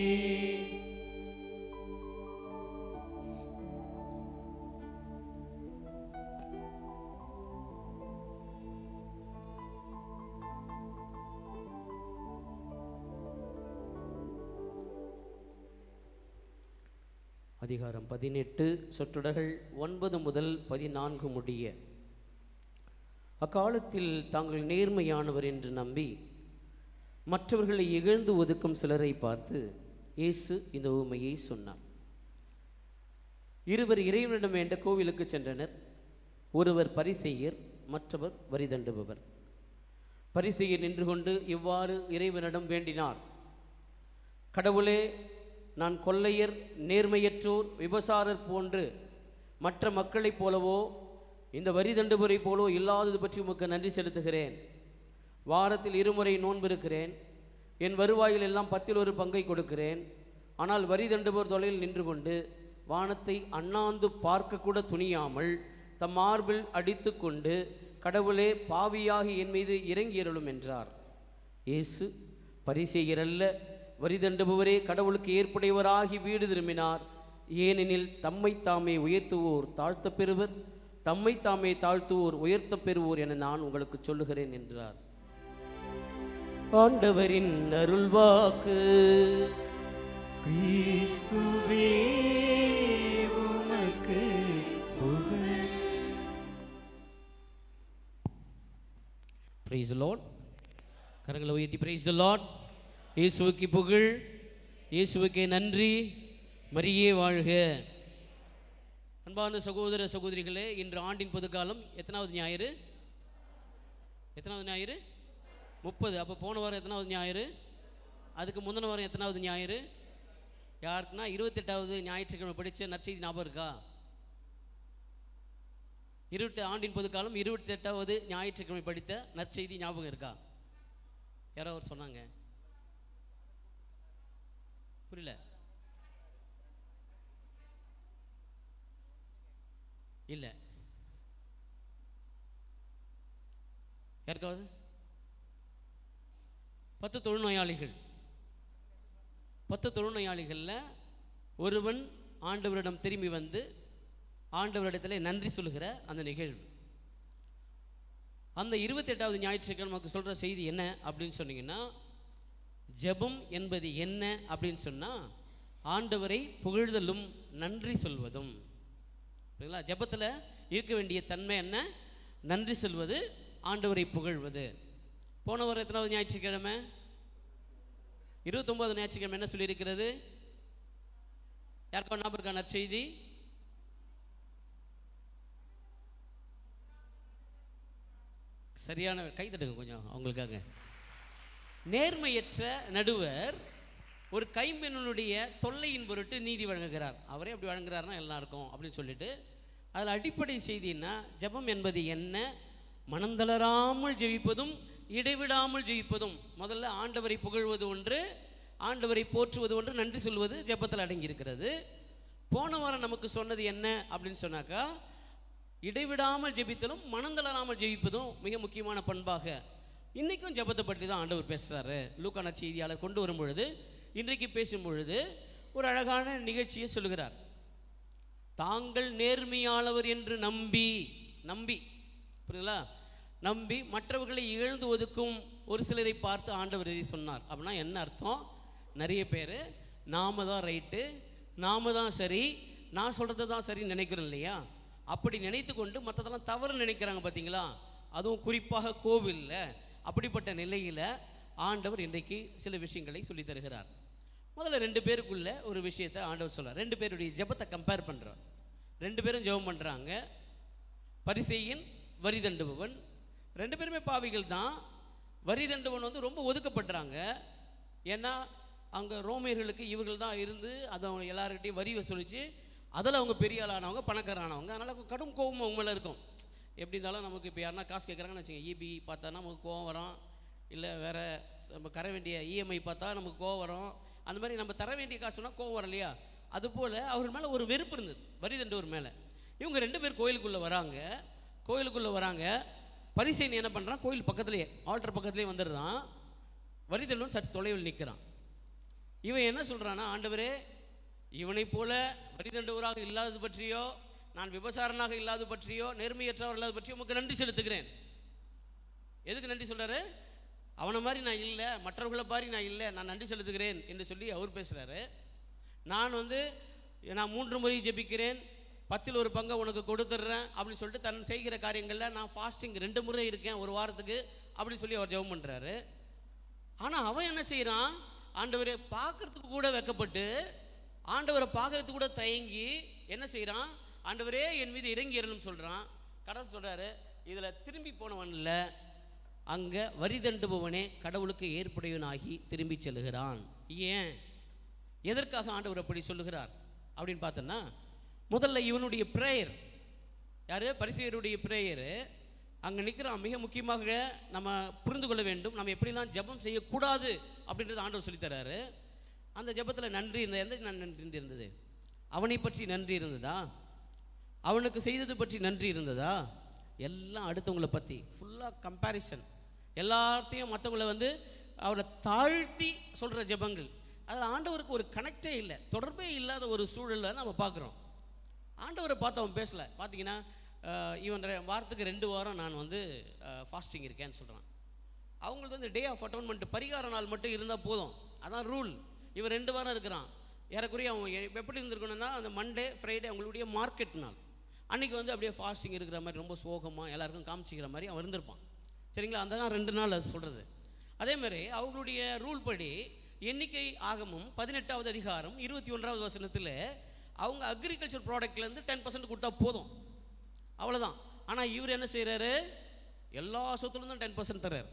அதிகாரம் பதினெட்டு சொற்றொடர்கள் ஒன்பது முதல் பதினான்கு முடிய அக்காலத்தில் தாங்கள் நேர்மையானவர் என்று நம்பி மற்றவர்களை இகழ்ந்து ஒதுக்கும் சிலரை பார்த்து இயேசு இந்த உவமையை சொன்னார் இருவர் இறைவனிடம் வேண்ட கோவிலுக்கு சென்றனர் ஒருவர் பரிசெய்யர் மற்றவர் வரி தண்டுபவர் பரிசெய்யர் நின்று கொண்டு இவ்வாறு இறைவனிடம் வேண்டினார் கடவுளே நான் கொள்ளையர் நேர்மையற்றோர் விபசாரர் போன்று மற்ற மக்களைப் போலவோ இந்த வரி தண்டுபுரை போலோ இல்லாதது பற்றி உமக்கு நன்றி செலுத்துகிறேன் வாரத்தில் இருமுறை நோன்பு இருக்கிறேன் என் வருவாயில் எல்லாம் பத்தில் ஒரு பங்கை கொடுக்கிறேன் ஆனால் வரி தண்டுபவர் தொலையில் நின்று கொண்டு வானத்தை அண்ணாந்து பார்க்கக்கூட துணியாமல் தம் மார்பில் அடித்து கொண்டு கடவுளே பாவியாகி என் மீது இறங்கியருளும் என்றார் இயேசு பரிசெயரல்ல வரி தண்டுபவரே கடவுளுக்கு ஏற்புடையவராகி வீடு திரும்பினார் ஏனெனில் தம்மை தாமே உயர்த்துவோர் தாழ்த்த பெறுவர் தம்மை தாமே தாழ்த்துவோர் உயர்த்த பெறுவோர் என நான் உங்களுக்கு சொல்லுகிறேன் என்றார் ஆண்டவரின் அருள்வாக்கு கிறிஸ்துவே உமக்கு புகழ் பிரைஸ் லார்ட் கரங்களை உயர்த்தி பிரைஸ் லார்ட் இயேசுவுக்கு புகழ் இயேசுவுக்கே நன்றி மரியே வாழ்க அன்பார்ந்த சகோதர சகோதரிகளே இன்று ஆண்டின் பொதுக்காலம் எத்தனாவது ஞாயிறு எத்தனாவது ஞாயிறு முப்பது அப்போ போன வாரம் எத்தனாவது ஞாயிறு அதுக்கு முந்தின வாரம் எத்தனாவது ஞாயிறு யாருக்குன்னா இருபத்தெட்டாவது ஞாயிற்றுக்கிழமை படித்த நற்செய்தி ஞாபகம் இருக்கா இருபத்தி ஆண்டின் பொதுக்காலம் இருபத்தெட்டாவது ஞாயிற்றுக்கிழமை படித்த நற்செய்தி ஞாபகம் இருக்கா யாரோ அவர் சொன்னாங்க புரியல இல்லை யாருக்காவது பத்து தொழுநோயாளிகள் பத்து தொழுநோயாளிகளில் ஒருவன் ஆண்டவரிடம் திரும்பி வந்து ஆண்டவரிடத்தில் நன்றி சொல்லுகிற அந்த நிகழ்வு அந்த இருபத்தெட்டாவது ஞாயிற்றுக்கிழமை நமக்கு சொல்கிற செய்தி என்ன அப்படின்னு சொன்னீங்கன்னா ஜெபம் என்பது என்ன அப்படின்னு சொன்னால் ஆண்டவரை புகழ்தலும் நன்றி சொல்வதும் சரிங்களா ஜெபத்தில் இருக்க வேண்டிய தன்மை என்ன நன்றி சொல்வது ஆண்டவரை புகழ்வது போன வாரம் எத்தனாவது ஞாயிற்றுக்கிழமை இருபத்தொன்பது ஞாயிற்றுக்கிழமை என்ன சொல்லியிருக்கிறது யாருக்கா ஞாபகம் இருக்கா நற்செய்தி சரியான கை தட்டுங்க கொஞ்சம் அவங்களுக்காக நேர்மையற்ற நடுவர் ஒரு கைம்பெண்ணுடைய தொல்லையின் பொருட்டு நீதி வழங்குகிறார் அவரே அப்படி வழங்குறாருன்னா எல்லாருக்கும் அப்படின்னு சொல்லிட்டு அதில் அடிப்படை செய்தின்னா ஜெபம் என்பது என்ன மனந்தளராமல் ஜெபிப்பதும் இடைவிடாமல் ஜெபிப்பதும் முதல்ல ஆண்டவரை புகழ்வது ஒன்று ஆண்டவரை போற்றுவது ஒன்று நன்றி சொல்வது ஜெபத்தில் அடங்கியிருக்கிறது போன வாரம் நமக்கு சொன்னது என்ன அப்படின்னு சொன்னாக்கா இடைவிடாமல் ஜெபித்தலும் மனந்தளராமல் ஜெபிப்பதும் மிக முக்கியமான பண்பாக இன்றைக்கும் ஜெபத்தை பற்றி தான் ஆண்டவர் பேசுகிறாரு லூக்கான செய்தியாளர் கொண்டு வரும் பொழுது இன்றைக்கு பேசும் பொழுது ஒரு அழகான நிகழ்ச்சியை சொல்லுகிறார் தாங்கள் நேர்மையாளவர் என்று நம்பி நம்பி புரியுங்களா நம்பி மற்றவர்களை இழந்து ஒதுக்கும் ஒரு சிலரை பார்த்து ஆண்டவர் இதை சொன்னார் அப்படின்னா என்ன அர்த்தம் நிறைய பேர் நாம தான் ரைட்டு நாம தான் சரி நான் சொல்கிறது தான் சரின்னு நினைக்கிறோம் இல்லையா அப்படி நினைத்து கொண்டு மற்றதெல்லாம் தவறு நினைக்கிறாங்க பார்த்தீங்களா அதுவும் குறிப்பாக கோவிலில் அப்படிப்பட்ட நிலையில் ஆண்டவர் இன்றைக்கு சில விஷயங்களை சொல்லித் தருகிறார் முதல்ல ரெண்டு பேருக்குள்ள ஒரு விஷயத்தை ஆண்டவர் சொல்றார் ரெண்டு பேருடைய ஜெபத்தை கம்பேர் பண்ணுறார் ரெண்டு பேரும் ஜெபம் பண்ணுறாங்க பரிசெயின் வரி தண்டுபவன் ரெண்டு பேருமே பாவிகள் தான் வரி தண்டுபவன் வந்து ரொம்ப ஒதுக்கப்படுறாங்க ஏன்னா அங்கே ரோமியர்களுக்கு இவர்கள் தான் இருந்து அதை அவங்க எல்லாருக்கிட்டையும் வரி வசூலித்து அதில் அவங்க பெரிய ஆளானவங்க பணக்காரானவங்க அதனால் கடும் கோபம் அவங்க மேலே இருக்கும் எப்படி இருந்தாலும் நமக்கு இப்போ யாருன்னா காசு கேட்குறாங்கன்னு வச்சுங்க இபி பார்த்தா நமக்கு கோவம் வரும் இல்லை வேற நம்ம தர வேண்டிய இஎம்ஐ பார்த்தா நமக்கு கோவம் வரும் அந்த மாதிரி நம்ம தர வேண்டிய காசுனா கோவம் வரும் இல்லையா அதுபோல் அவர் மேலே ஒரு வெறுப்பு இருந்தது வரி தண்டவர் மேலே இவங்க ரெண்டு பேர் கோயிலுக்குள்ளே வராங்க கோயிலுக்குள்ளே வராங்க பரிசைன் என்ன பண்ணுறான் கோயில் பக்கத்துலேயே ஆல்டர் பக்கத்துலேயே வந்துடுறான் வரி தண்டவன் சற்று தொலைவில் நிற்கிறான் இவன் என்ன சொல்கிறான்னா ஆண்டவரே இவனைப் போல வரி தண்டுவராக இல்லாதது பற்றியோ நான் விபசாரனாக இல்லாதது பற்றியோ நேர்மையற்றவர் இல்லாத பற்றியோ உமக்கு நன்றி செலுத்துகிறேன் எதுக்கு நன்றி சொல்றாரு அவனை மாதிரி நான் இல்லை மற்றவர்களை மாதிரி நான் இல்லை நான் நன்றி செலுத்துகிறேன் என்று சொல்லி அவர் பேசுகிறாரு நான் வந்து நான் மூன்று முறை ஜெபிக்கிறேன் பத்தில் ஒரு பங்கை உனக்கு கொடுத்துட்றேன் அப்படின்னு சொல்லிட்டு தன் செய்கிற காரியங்களில் நான் ஃபாஸ்டிங் ரெண்டு முறை இருக்கேன் ஒரு வாரத்துக்கு அப்படின்னு சொல்லி அவர் ஜெபம் பண்ணுறாரு ஆனால் அவன் என்ன செய்கிறான் ஆண்டவரை பார்க்கறதுக்கு கூட வெக்கப்பட்டு ஆண்டவரை பார்க்கறதுக்கு கூட தயங்கி என்ன செய்கிறான் ஆண்டவரே என் மீது இறங்கி இறணும் சொல்கிறான் கடவுள் சொல்கிறாரு இதில் திரும்பி போனவன் இல்லை அங்கே வரி தண்டுபவனே கடவுளுக்கு ஏற்புடையவனாகி திரும்பி செல்லுகிறான் ஏன் எதற்காக ஆண்டவர் அப்படி சொல்லுகிறார் அப்படின்னு பார்த்தோன்னா முதல்ல இவனுடைய ப்ரேயர் யார் பரிசெயருடைய ப்ரேயரு அங்கே நிற்கிறான் மிக முக்கியமாக நம்ம புரிந்து கொள்ள வேண்டும் நம்ம எப்படிலாம் ஜெபம் செய்யக்கூடாது அப்படின்றது ஆண்டவர் சொல்லித்தராரு அந்த ஜெபத்தில் நன்றி இருந்த எந்த நன்றி இருந்தது அவனை பற்றி நன்றி இருந்ததா அவனுக்கு செய்தது பற்றி நன்றி இருந்ததா எல்லாம் அடுத்தவங்களை பற்றி ஃபுல்லாக கம்பேரிசன் எல்லாத்தையும் மற்றவங்கள வந்து அவரை தாழ்த்தி சொல்கிற ஜெபங்கள் அதில் ஆண்டவருக்கு ஒரு கனெக்டே இல்லை தொடர்பே இல்லாத ஒரு சூழலை நம்ம பார்க்குறோம் ஆண்டவரை பார்த்து அவன் பேசலை பார்த்தீங்கன்னா அஹ், இவன் ரெ- வாரத்துக்கு ரெண்டு வாரம் நான் வந்து ஃபாஸ்டிங் இருக்கேன்னு சொல்கிறான் அவங்களுக்கு வந்து டே ஆஃப் அட்டோன்மெண்ட் பரிகார நாள் மட்டும் இருந்தால் போதும் அதான் ரூல் இவன் ரெண்டு வாரம் இருக்கிறான் ஏறக்குறைய அவன் எ- எப்படி இருந்திருக்கணும்னா அந்த மண்டே ஃப்ரைடே அவங்களுடைய மார்க்கெட் நாள் அன்னைக்கு வந்து அப்படியே ஃபாஸ்டிங் இருக்கிற மாதிரி ரொம்ப சோகமாக எல்லாருக்கும் காமிச்சிக்கிற மாதிரி அவன் இருந்திருப்பான் சரிங்களா அந்த தான் ரெண்டு நாள் அது சொல்கிறது அதே மாதிரி அவங்களுடைய ரூல் படி எண்ணிக்கை ஆகமும் பதினெட்டாவது அதிகாரம் இருபத்தி ஒன்றாவது வசனத்தில் அவங்க அக்ரிகல்ச்சர் ப்ராடக்ட்லேருந்து டென் பர்சன்ட் கொடுத்தா போதும் அவ்வளோதான் ஆனால் இவர் என்ன செய்கிறாரு எல்லா சொத்துலேருந்தும் டென் பர்சன்ட் தர்றாரு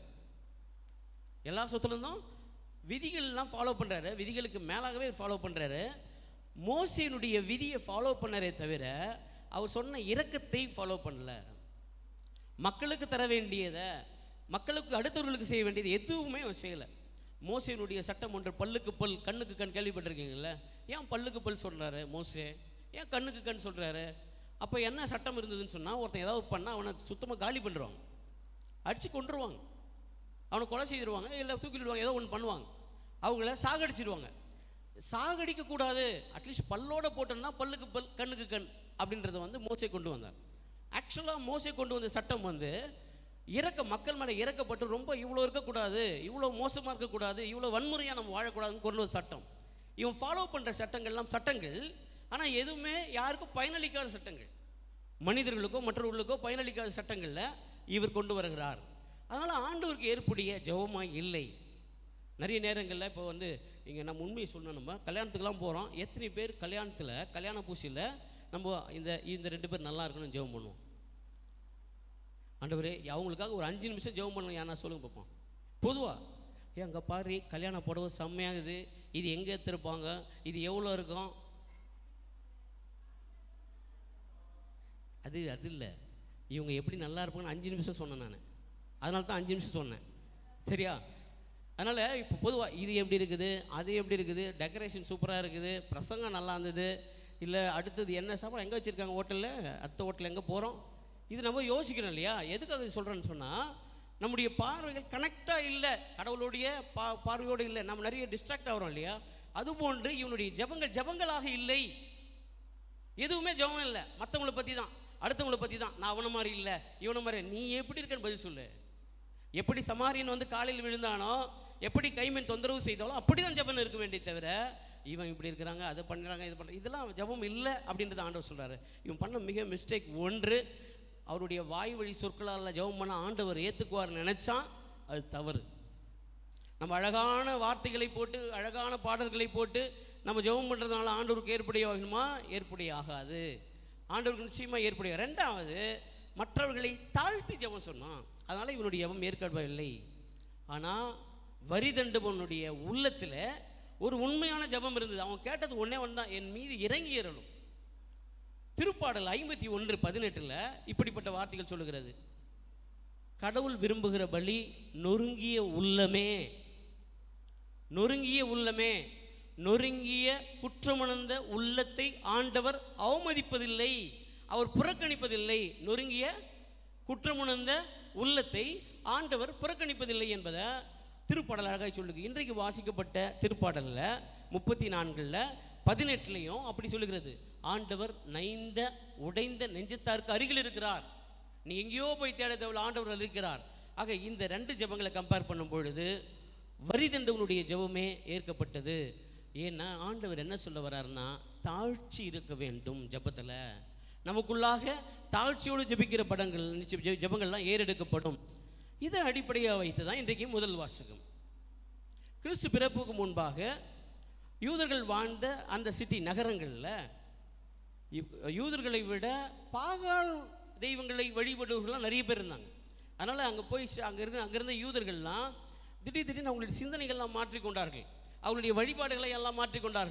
எல்லா சொத்துலேருந்தும் விதிகள்லாம் ஃபாலோ பண்ணுறாரு விதிகளுக்கு மேலாகவே ஃபாலோ பண்ணுறாரு மோசையினுடைய விதியை ஃபாலோ பண்ணாரே தவிர அவர் சொன்ன இரக்கத்தை ஃபாலோ பண்ணல மக்களுக்கு தர வேண்டியதை மக்களுக்கு அடுத்தவர்களுக்கு செய்ய வேண்டியது எதுவுமே அவன் செய்யலை மோசையினுடைய சட்டம் ஒன்று பல்லுக்கு பல் கண்ணுக்கு கண் கேள்விப்பட்டிருக்கீங்கல்ல ஏன் பல்லுக்கு பல் சொல்கிறாரு மோசே ஏன் கண்ணுக்கு கண் சொல்கிறாரு அப்போ என்ன சட்டம் இருந்ததுன்னு சொன்னால் ஒருத்தன் ஏதாவது பண்ணால் அவனை சுத்தமாக காலி பண்ணுறாங்க அடித்து கொண்டுருவாங்க அவனை கொலை செய்திருவாங்க இல்லை தூக்கிடுவாங்க ஏதோ ஒன்று பண்ணுவாங்க அவங்கள சாகடிச்சிடுவாங்க சாகடிக்க கூடாது அட்லீஸ்ட் பல்லோட போட்டோம்னா பல்லுக்கு பல் கண்ணுக்கு கண் அப்படின்றத வந்து மோசை கொண்டு வந்தார் ஆக்சுவலாக மோசை கொண்டு வந்த சட்டம் வந்து இறக்க மக்கள் மேலே இறக்கப்பட்டு ரொம்ப இவ்வளோ இருக்கக்கூடாது இவ்வளோ மோசமாக இருக்கக்கூடாது இவ்வளோ வன்முறையாக நம்ம வாழக்கூடாதுன்னு கொண்டு வந்த சட்டம் இவன் ஃபாலோ பண்ணுற சட்டங்கள்லாம் சட்டங்கள் ஆனால் எதுவுமே யாருக்கும் பயனளிக்காத சட்டங்கள் மனிதர்களுக்கோ மற்றவர்களுக்கோ பயனளிக்காத சட்டங்களில் இவர் கொண்டு வருகிறார் அதனால் ஆண்டவருக்கு ஏற்புடைய ஜெபமாக இல்லை நிறைய நேரங்களில் இப்போ வந்து இங்கே நம்ம உண்மையை சொல்லணும் நம்ம கல்யாணத்துக்குலாம் போகிறோம் எத்தனை பேர் கல்யாணத்தில் கல்யாண பூசியில் நம்ம இந்த இந்த ரெண்டு பேர் நல்லா இருக்கணும்னு ஜெபம் பண்ணுவோம் ஆண்டவரே அவங்களுக்காக ஒரு அஞ்சு நிமிஷம் ஜெபம் பண்ணணும் யாரா சொல்லுங்க பார்ப்போம் பொதுவாக ஏன் அங்கே பாரு கல்யாண புடவை செம்மையாகுது இது எங்கே எடுத்திருப்பாங்க இது எவ்வளோ இருக்கும் அது அது இல்லை இவங்க எப்படி நல்லா இருப்பாங்கன்னு அஞ்சு நிமிஷம் சொன்னேன் நான் அதனால தான் அஞ்சு நிமிஷம் சொன்னேன் சரியா அதனால் இப்போ பொதுவாக இது எப்படி இருக்குது அது எப்படி இருக்குது டெக்கரேஷன் சூப்பராக இருக்குது பிரசங்கம் நல்லா இருந்தது இல்லை அடுத்தது என்ன சாப்பாடு எங்கே வச்சுருக்காங்க ஹோட்டலில் அடுத்த ஹோட்டல் எங்கே போகிறோம் இது நம்ம யோசிக்கிறோம் இல்லையா எதுக்காக சொல்கிறேன்னு சொன்னால் நம்முடைய பார்வைகள் கனெக்டாக இல்லை கடவுளுடைய பா பார்வையோடு இல்லை நம்ம நிறைய டிஸ்ட்ராக்ட் ஆகிறோம் இல்லையா அதுபோன்று இவனுடைய ஜெபங்கள் ஜெபங்களாக இல்லை எதுவுமே ஜெபம் இல்லை மற்றவங்கள பற்றி தான் அடுத்தவங்கள பற்றி தான் நான் அவனை மாதிரி இல்லை இவனை மாதிரி நீ எப்படி இருக்கன்னு பதில் சொல்லு எப்படி சமாரியன் வந்து காலையில் விழுந்தானோ எப்படி கைமீன் தொந்தரவு செய்தாலோ அப்படி தான் ஜெபம் இருக்க வேண்டிய தவிர இவன் இப்படி இருக்கிறாங்க அதை பண்ணுறாங்க இது பண்ணுறாங்க இதெல்லாம் ஜெபம் இல்லை அப்படின்றத ஆண்டவர் சொல்கிறாரு இவன் பண்ண மிக மிஸ்டேக் ஒன்று அவருடைய வாய் வழி சொற்களால் ஜெபம் பண்ண ஆண்டவர் ஏற்றுக்குவார் நினச்சான் அது தவறு நம்ம அழகான வார்த்தைகளை போட்டு அழகான பாடல்களை போட்டு நம்ம ஜெபம் பண்ணுறதுனால ஆண்டவருக்கு ஏற்புடையவாகுமா ஏற்புடைய ஆகாது ஆண்டவருக்கு நிச்சயமாக ஏற்புடைய ரெண்டாவது மற்றவர்களை தாழ்த்தி ஜெபம் சொன்னான் அதனால் இவனுடைய ஜெபம் ஏற்கப்படவில்லை ஆனால் வரிதண்டுபவனுடைய உள்ளத்தில் ஒரு உண்மையான ஜெபம் இருந்தது அவன் கேட்டது ஒன்றே ஒன்று தான் என் மீது இறங்கி ஏறணும் திருப்பாடல் ஐம்பத்தி ஒன்று பதினெட்டில் இப்படிப்பட்ட வார்த்தைகள் சொல்லுகிறது கடவுள் விரும்புகிற பலி நொறுங்கிய உள்ளமே நொறுங்கிய உள்ளமே நொறுங்கிய குற்றமுணர்ந்த உள்ளத்தை ஆண்டவர் அவமதிப்பதில்லை அவர் புறக்கணிப்பதில்லை நொறுங்கிய குற்றமுணர்ந்த உள்ளத்தை ஆண்டவர் புறக்கணிப்பதில்லை என்பதை திருப்பாடல் அழகாக சொல்லுது இன்றைக்கு வாசிக்கப்பட்ட திருப்பாடலில் முப்பத்தி நான்கில் பதினெட்டுலையும் அப்படி சொல்லுகிறது ஆண்டவர் நைந்த உடைந்த நெஞ்சத்தாருக்கு அருகில் இருக்கிறார் நீ எங்கேயோ போய் தேட தேவையில்ல ஆண்டவர் இருக்கிறார் ஆக இந்த ரெண்டு ஜெபங்களை கம்பேர் பண்ணும் பொழுது வரிதண்டவனுடைய ஜெபமே ஏற்கப்பட்டது ஏன்னா ஆண்டவர் என்ன சொல்ல வர்றாருன்னா தாழ்ச்சி இருக்க வேண்டும் ஜெபத்தில் நமக்குள்ளாக தாழ்ச்சியோடு ஜெபிக்கிற படங்கள் நிச்சயம் ஜெ- ஜெபங்கள்லாம் ஏறெடுக்கப்படும் இதை அடிப்படையாக வைத்து தான் இன்றைக்கு முதல் வாசகம் கிறிஸ்து பிறப்புக்கு முன்பாக யூதர்கள் வாழ்ந்த அந்த சிட்டி நகரங்களில் இப்- யூதர்களை விட பாகால் தெய்வங்களை வழிபடுவர்கள்லாம் நிறைய பேர் இருந்தாங்க அதனால் அங்கே போய் ச- அங்கே இருந்த அங்கே இருந்த யூதர்கள்லாம் திடீர் திடீர்னு அவங்களுடைய சிந்தனைகள்லாம் மாற்றிக்கொண்டார்கள் அவங்களுடைய வழிபாடுகளை எல்லாம் மாற்றிக்கொண்டார்கள்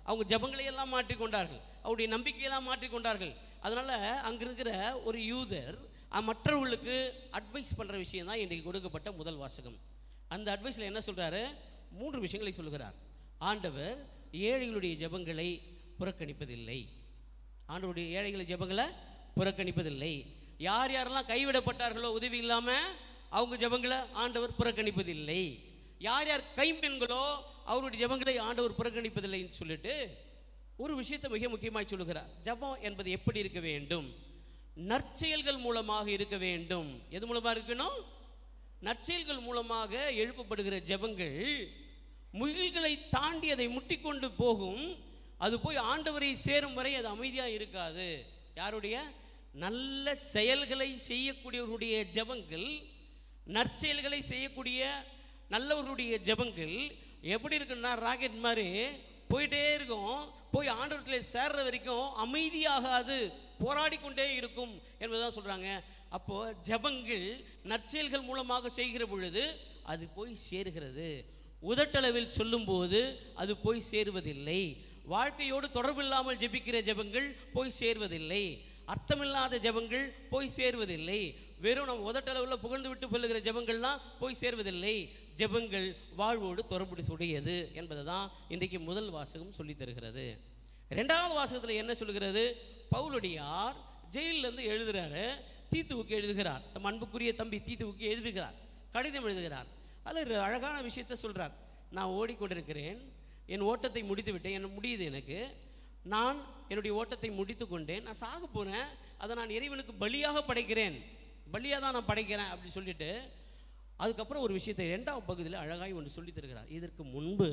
அவங்க ஜபங்களை எல்லாம் மாற்றிக்கொண்டார்கள் அவருடைய நம்பிக்கையெல்லாம் மாற்றிக்கொண்டார்கள் அதனால் அங்கே இருக்கிற ஒரு யூதர் அஹ், மற்றவர்களுக்கு அட்வைஸ் பண்ணுற விஷயம் தான் இன்றைக்கு கொடுக்கப்பட்ட முதல் வாசகம் அந்த அட்வைஸில் என்ன சொல்கிறாரு மூன்று விஷயங்களை சொல்கிறார் ஆண்டவர் ஏழைகளுடைய ஜெபங்களை புறக்கணிப்பதில்லை ஆண்டவருடைய ஏழைகளை ஜெபங்களை புறக்கணிப்பதில்லை யார் யாரெல்லாம் கைவிடப்பட்டார்களோ உதவி இல்லாமல் அவங்க ஜெபங்களை ஆண்டவர் புறக்கணிப்பதில்லை யார் யார் கைம்பெண்களோ அவருடைய ஜெபங்களை ஆண்டவர் புறக்கணிப்பதில்லைன்னு சொல்லிட்டு ஒரு விஷயத்தை மிக முக்கியமாய் சொல்லுகிறார் ஜெபம் என்பது எப்படி இருக்க வேண்டும் நற்செயல்கள் மூலமாக இருக்க வேண்டும் எது மூலமாக இருக்கணும் நற்செயல்கள் மூலமாக எழுப்பப்படுகிற ஜெபங்கள் முகில்களை தாண்டி அதை முட்டிக்கொண்டு போகும் அது போய் ஆண்டவரை சேரும் வரை அது அமைதியாக இருக்காது யாருடைய நல்ல செயல்களை செய்யக்கூடியவருடைய ஜெபங்கள் நற்செயல்களை செய்யக்கூடிய நல்லவர்களுடைய ஜெபங்கள் எப்படி இருக்குன்னா ராக்கெட் மாதிரி போயிட்டே இருக்கும் போய் ஆண்டவர்களை சேர்ற வரைக்கும் அமைதியாகாது போராடி கொண்டே இருக்கும் என்பதுதான் சொல்கிறாங்க அப்போது ஜெபங்கள் நற்செயல்கள் மூலமாக செய்கிற பொழுது அது போய் சேருகிறது உதட்டளவில் சொல்லும்போது அது போய் சேருவதில்லை வாழ்க்கையோடு தொடர்பில்லாமல் ஜெபிக்கிற ஜெபங்கள் போய் சேர்வதில்லை அர்த்தமில்லாத ஜெபங்கள் போய் சேர்வதில்லை வெறும் நம்ம உதட்டளவில் புகழ்ந்து விட்டு சொல்லுகிற ஜெபங்கள்லாம் போய் சேர்வதில்லை ஜெபங்கள் வாழ்வோடு தொடர்புடையது என்பதை தான் இன்றைக்கு முதல் வாசகம் சொல்லித் தருகிறது ரெண்டாவது வாசகத்தில் என்ன சொல்கிறது பவுலடியார் ஜெயிலிருந்து எழுதுறாரு தீத்துவுக்கு எழுதுகிறார் தம் அன்புக்குரிய தம்பி தீத்துவுக்கு எழுதுகிறார் கடிதம் எழுதுகிறார் அதில் ஒரு அழகான விஷயத்தை சொல்கிறார் நான் ஓடிக்கொண்டிருக்கிறேன் என் ஓட்டத்தை முடித்து விட்டேன் என்ன முடியுது எனக்கு நான் என்னுடைய ஓட்டத்தை முடித்து கொண்டேன் நான் சாக போகிறேன் அதை நான் இறைவனுக்கு பலியாக படைக்கிறேன் பலியாக தான் நான் படைக்கிறேன் அப்படி சொல்லிட்டு அதுக்கப்புறம் ஒரு விஷயத்தை ரெண்டாவது பகுதியில் அழகாய் ஒன்று சொல்லித் தருகிறார் இதற்கு முன்பு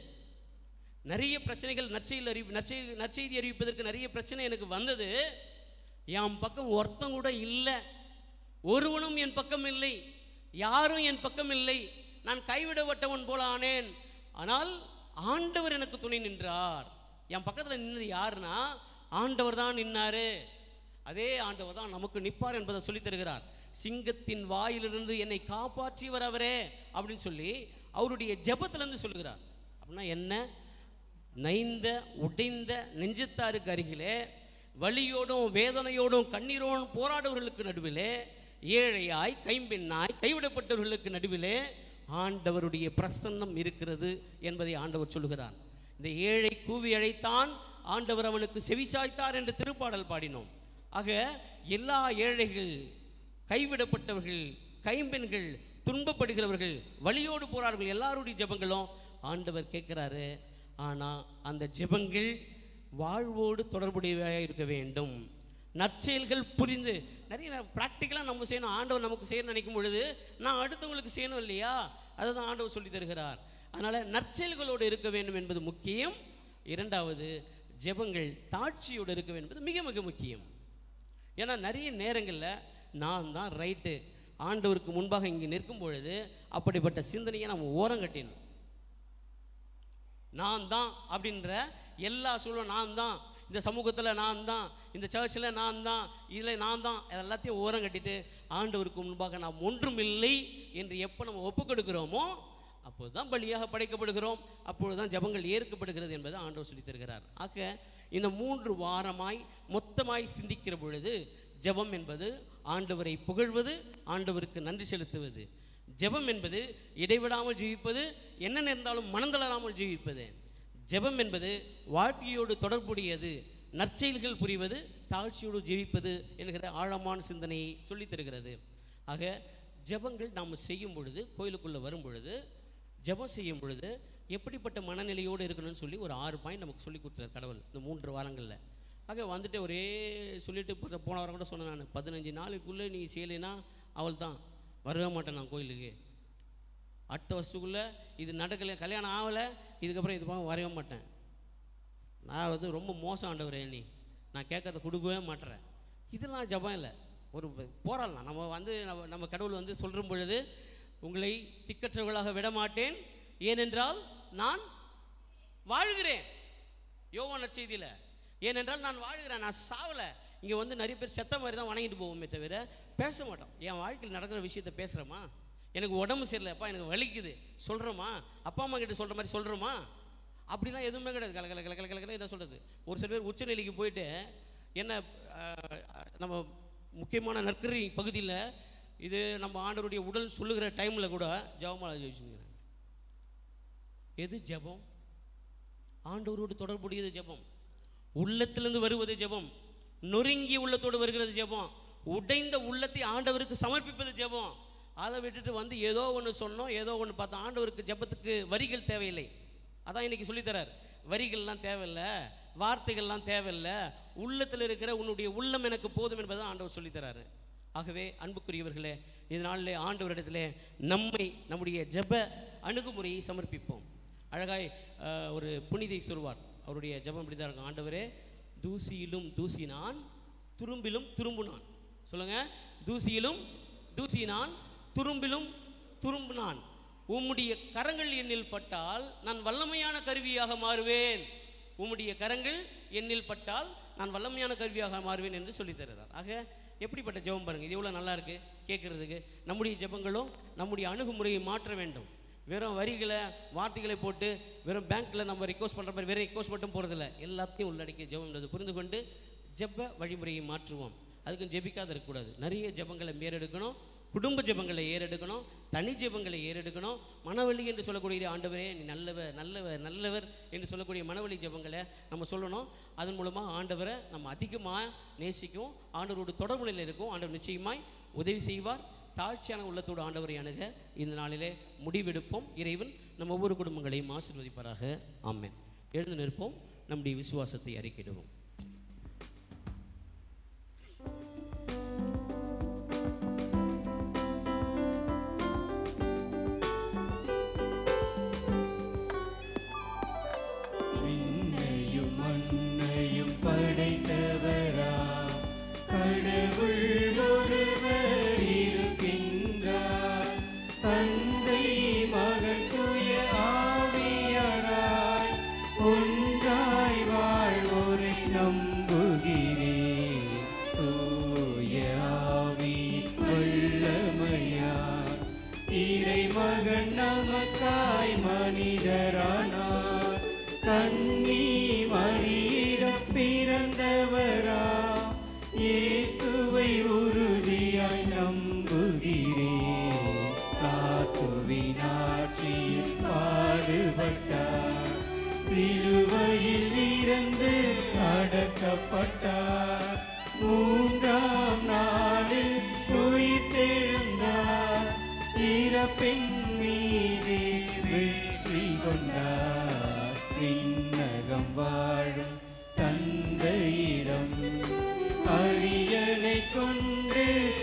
நிறைய பிரச்சனைகள் நற்செய்தி அறிவி நற்செய்தி நற்செய்தி அறிவிப்பதற்கு நிறைய பிரச்சனை எனக்கு வந்தது என் பக்கம் ஒருத்தன் கூட இல்லை ஒருவனும் என் பக்கம் இல்லை யாரும் என் பக்கம் இல்லை நான் கைவிடப்பட்டவன் போல ஆனேன் ஆனால் ஆண்டவர் எனக்கு துணை நின்றார் என் பக்கத்தில் நின்னது யாருன்னா ஆண்டவர் தான் நின்னாரு அதே ஆண்டவர் தான் நமக்கு நிற்பார் என்பதை சொல்லித் தருகிறார் சிங்கத்தின் வாயிலிருந்து என்னை காப்பாற்றியவர் அவரே அப்படின்னு சொல்லி அவருடைய ஜெபத்திலிருந்து சொல்லுகிறார் அப்படின்னா என்ன நைந்த உடைந்த நெஞ்சத்தாருக்கு அருகிலே வலியோடும் வேதனையோடும் கண்ணீரோடும் போராடுவர்களுக்கு நடுவிலே ஏழையாய் கைம்பெண்ணாய் கைவிடப்பட்டவர்களுக்கு நடுவிலே ஆண்டவருடைய பிரசன்னம் இருக்கிறது என்பதை ஆண்டவர் சொல்லுகிறார் இந்த ஏழை கூவி அழைத்தான் ஆண்டவர் அவனுக்கு செவிசாய்த்தார் என்று திருப்பாடல் பாடினோம் ஆக எல்லா ஏழைகள் கைவிடப்பட்டவர்கள் கைம்பெண்கள் துன்பப்படுகிறவர்கள் வழியோடு போறார்கள் எல்லாருடைய ஜெபங்களும் ஆண்டவர் கேட்குறாரு ஆனால் அந்த ஜெபங்கள் வாழ்வோடு தொடர்புடையவையாக இருக்க வேண்டும் நற்செயல்கள் புரிந்து நிறைய ப்ராக்டிக்கலாக நம்ம செய்யணும் ஆண்டவர் நமக்கு செய்யணும்னு நினைக்கும் பொழுது நான் அடுத்தவங்களுக்கு செய்யணும் இல்லையா அதை தான் ஆண்டவர் சொல்லி தருகிறார் அதனால் நற்செயல்களோடு இருக்க வேண்டும் என்பது முக்கியம் இரண்டாவது ஜெபங்கள் தாட்சியோடு இருக்க வேண்டும் என்பது மிக மிக முக்கியம் ஏன்னா நிறைய நேரங்களில் நான் தான் ரைட்டு ஆண்டவருக்கு முன்பாக இங்கே நிற்கும் பொழுது அப்படிப்பட்ட சிந்தனையை நம்ம ஓரம் கட்டிடணும் நான் தான் அப்படின்ற எல்லா சூழலும் நான் தான் இந்த சமூகத்தில் நான் தான் இந்த சர்ச்சில் நான் தான் இதில் நான் தான் எல்லாத்தையும் ஓரம் கட்டிட்டு ஆண்டவருக்கு முன்பாக நாம் ஒன்றுமில்லை என்று எப்போ நம்ம ஒப்புக் கொடுக்கிறோமோ அப்போது தான் பலியாக படைக்கப்படுகிறோம் அப்பொழுது தான் ஜபங்கள் ஏற்கப்படுகிறது என்பதை ஆண்டவர் சொல்லித் தருகிறார் ஆக இந்த மூன்று வாரமாய் மொத்தமாய் சிந்திக்கிற பொழுது ஜெபம் என்பது ஆண்டவரை புகழ்வது ஆண்டவருக்கு நன்றி செலுத்துவது ஜெபம் என்பது இடைவிடாமல் ஜீவிப்பது என்ன நேர்ந்தாலும் மனந்தளராமல் ஜீவிப்பது ஜெபம் என்பது வாழ்க்கையோடு தொடர்புடையது நற்செயல்கள் புரிவது தாழ்ச்சியோடு ஜெபிப்பது என்கிற ஆழமான சிந்தனையை சொல்லித் தருகிறது ஆக ஜெபங்கள் நாம் செய்யும் பொழுது கோயிலுக்குள்ளே வரும் பொழுது ஜெபம் செய்யும் பொழுது எப்படிப்பட்ட மனநிலையோடு இருக்கணும்னு சொல்லி ஒரு ஆறு பாயிண்ட் நமக்கு சொல்லி கொடுத்துறார் கடவுள் இந்த மூன்று வாரங்களில் ஆக வந்துட்டு ஒரே சொல்லிட்டு இப்போ போன வாரம் கூட சொன்னேன் நான் பதினஞ்சு நாளுக்குள்ளே நீ செய்யலைன்னா அவள் தான் வரவே மாட்டேன் நான் கோயிலுக்கு அடுத்த வருஷத்துக்குள்ளே இது நடக்கலை கல்யாணம் ஆகலை இதுக்கப்புறம் இது பார்க்க வரவே மாட்டேன் நான் வந்து ரொம்ப மோசம் ஆண்டவரே நீ நான் கேட்கறத கொடுக்கவே மாட்டேறேன் இதெல்லாம் ஜபம் இல்லை ஒரு போராடலாம் நம்ம வந்து நம்ம நம்ம கடவுள் வந்து சொல்கிற பொழுது உங்களை திக்கற்றவர்களாக விட மாட்டேன் ஏனென்றால் நான் வாழ்கிறேன் யோவான செய்தியில் ஏனென்றால் நான் வாழ்கிறேன் நான் சாவலை இங்கே வந்து நிறைய பேர் செத்த மாதிரி தான் வணங்கிட்டு போவோமே தவிர பேச மாட்டோம் என் வாழ்க்கையில் நடக்கிற விஷயத்த பேசுகிறோமா எனக்கு உடம்பு சரியில்லைப்பா எனக்கு வலிக்குது சொல்கிறோமா அப்பா அம்மா கிட்ட சொல்கிற மாதிரி சொல்கிறோமா அப்படிலாம் எதுவுமே கிடையாது கல கல கல கல கல கல இதை சொல்கிறது ஒரு சில பேர் உச்சநிலைக்கு போயிட்டு என்ன அஹ், நம்ம முக்கியமான நற்கரி பகுதியில் இது நம்ம ஆண்டவருடைய உடல் சொல்லுகிற டைமில் கூட ஜெபமாலை வச்சுங்கிறேன் எது ஜெபம் ஆண்டவரோடு தொடர்புடையது ஜெபம் உள்ளத்திலிருந்து வருவது ஜெபம் நொறுங்கிய உள்ளத்தோடு வருகிறது ஜெபம் உடைந்த உள்ளத்தை ஆண்டவருக்கு சமர்ப்பிப்பது ஜெபம் அதை விட்டுட்டு வந்து ஏதோ ஒன்று சொன்னோம் ஏதோ ஒன்று பார்த்தோம் ஆண்டவருக்கு ஜெபத்துக்கு வரிகள் தேவையில்லை அதான் இன்னைக்கு சொல்லித்தரார் வரிகள்லாம் தேவையில்லை வார்த்தைகள்லாம் தேவையில்லை உள்ளத்தில் இருக்கிற உன்னுடைய உள்ளம் எனக்கு போதும் என்பதை ஆண்டவர் சொல்லித்தராரு ஆகவே அன்புக்குரியவர்களே இதனாலே ஆண்டவரிடத்திலே நம்மை நம்முடைய ஜெப அணுகுமுறையை சமர்ப்பிப்போம் அழகாய் அஹ், ஒரு புனிதை சொல்வார் அவருடைய ஜெபம் இப்படி தான் இருக்கும் ஆண்டவரே தூசியிலும் தூசினான் துரும்பிலும் துரும்புனான் சொல்லுங்க தூசியிலும் தூசினான் துரும்பிலும் துரும்புனான் உம்முடைய கரங்கள் என்னில் பட்டால் நான் வல்லமையான கருவியாக மாறுவேன் உம்முடைய கரங்கள் என்னில் பட்டால் நான் வல்லமையான கருவியாக மாறுவேன் என்று சொல்லித் தருகிறார் ஆக எப்படிப்பட்ட ஜெபம் பாருங்க இது எவ்வளோ நல்லா இருக்கு கேட்கறதுக்கு நம்முடைய ஜெபங்களும் நம்முடைய அணுகுமுறையை மாற்ற வேண்டும் வெறும் வரிகளை வார்த்தைகளை போட்டு வெறும் பேங்க்ல நம்ம ரிக்வஸ்ட் பண்ணுற மாதிரி வெறும் ரிக்வஸ்ட் மட்டும் போகிறதில்ல எல்லாத்தையும் உள்ளடக்கிய ஜெபம் என்பது புரிந்து கொண்டு ஜெப வழிமுறையை மாற்றுவோம் அதுக்கும் ஜெபிக்காத இருக்கக்கூடாது நிறைய ஜெபங்களை மேறெடுக்கணும் குடும்ப ஜெபங்களை ஏறெடுக்கணும் தனி ஜெபங்களை ஏறெடுக்கணும் மனவழி என்று சொல்லக்கூடிய ஆண்டவரே நீ நல்லவர் நல்லவர் நல்லவர் என்று சொல்லக்கூடிய மனவழி ஜெபங்களை நம்ம சொல்லணும் அதன் மூலமாக ஆண்டவரை நம்ம அதிகமாக நேசிக்கும் ஆண்டவரோட தொடர்பு நிலையில் இருக்கும் ஆண்டவர் நிச்சயமாய் உதவி செய்வார் தாழ்ச்சியான உள்ளத்தோடு ஆண்டவரை அணுக இந்த நாளிலே முடிவெடுப்போம் இறைவன் நம்ம ஒவ்வொரு குடும்பங்களையும் ஆசீர்வதிப்பாராக ஆமென் எழுந்து நிற்போம் நம்முடைய விசுவாசத்தை அறிக்கிடுவோம் விண்ணையும் மண்ணையும் படைத்தவரா கடவுள் ஒருவர் இருக்கின்றார் தந்தை மகன் தூய ஆவியராய் ஒன்றாய் வாழ்வோரை நம்புகிறேன் தூய ஆவியின் வல்லமையார் இறைமகன் நமக்காய் மனிதரானார் கண்ணி மறியிடம் பிறந்தவரா இயேசுவை உறுதியாய் நம்புகிறேன் காத்துவின் ஆட்சியில் பாடுபட்டார் சிலுவையில் இறந்து அடக்கப்பட்டார் மூன்றாம் நாளில் உயிர்த்தெழுந்தார் இறப்பின் மீது வெற்றி கொண்டார் விண்ணகம் வாழும் தந்தையிடம் அரியணை கொண்டு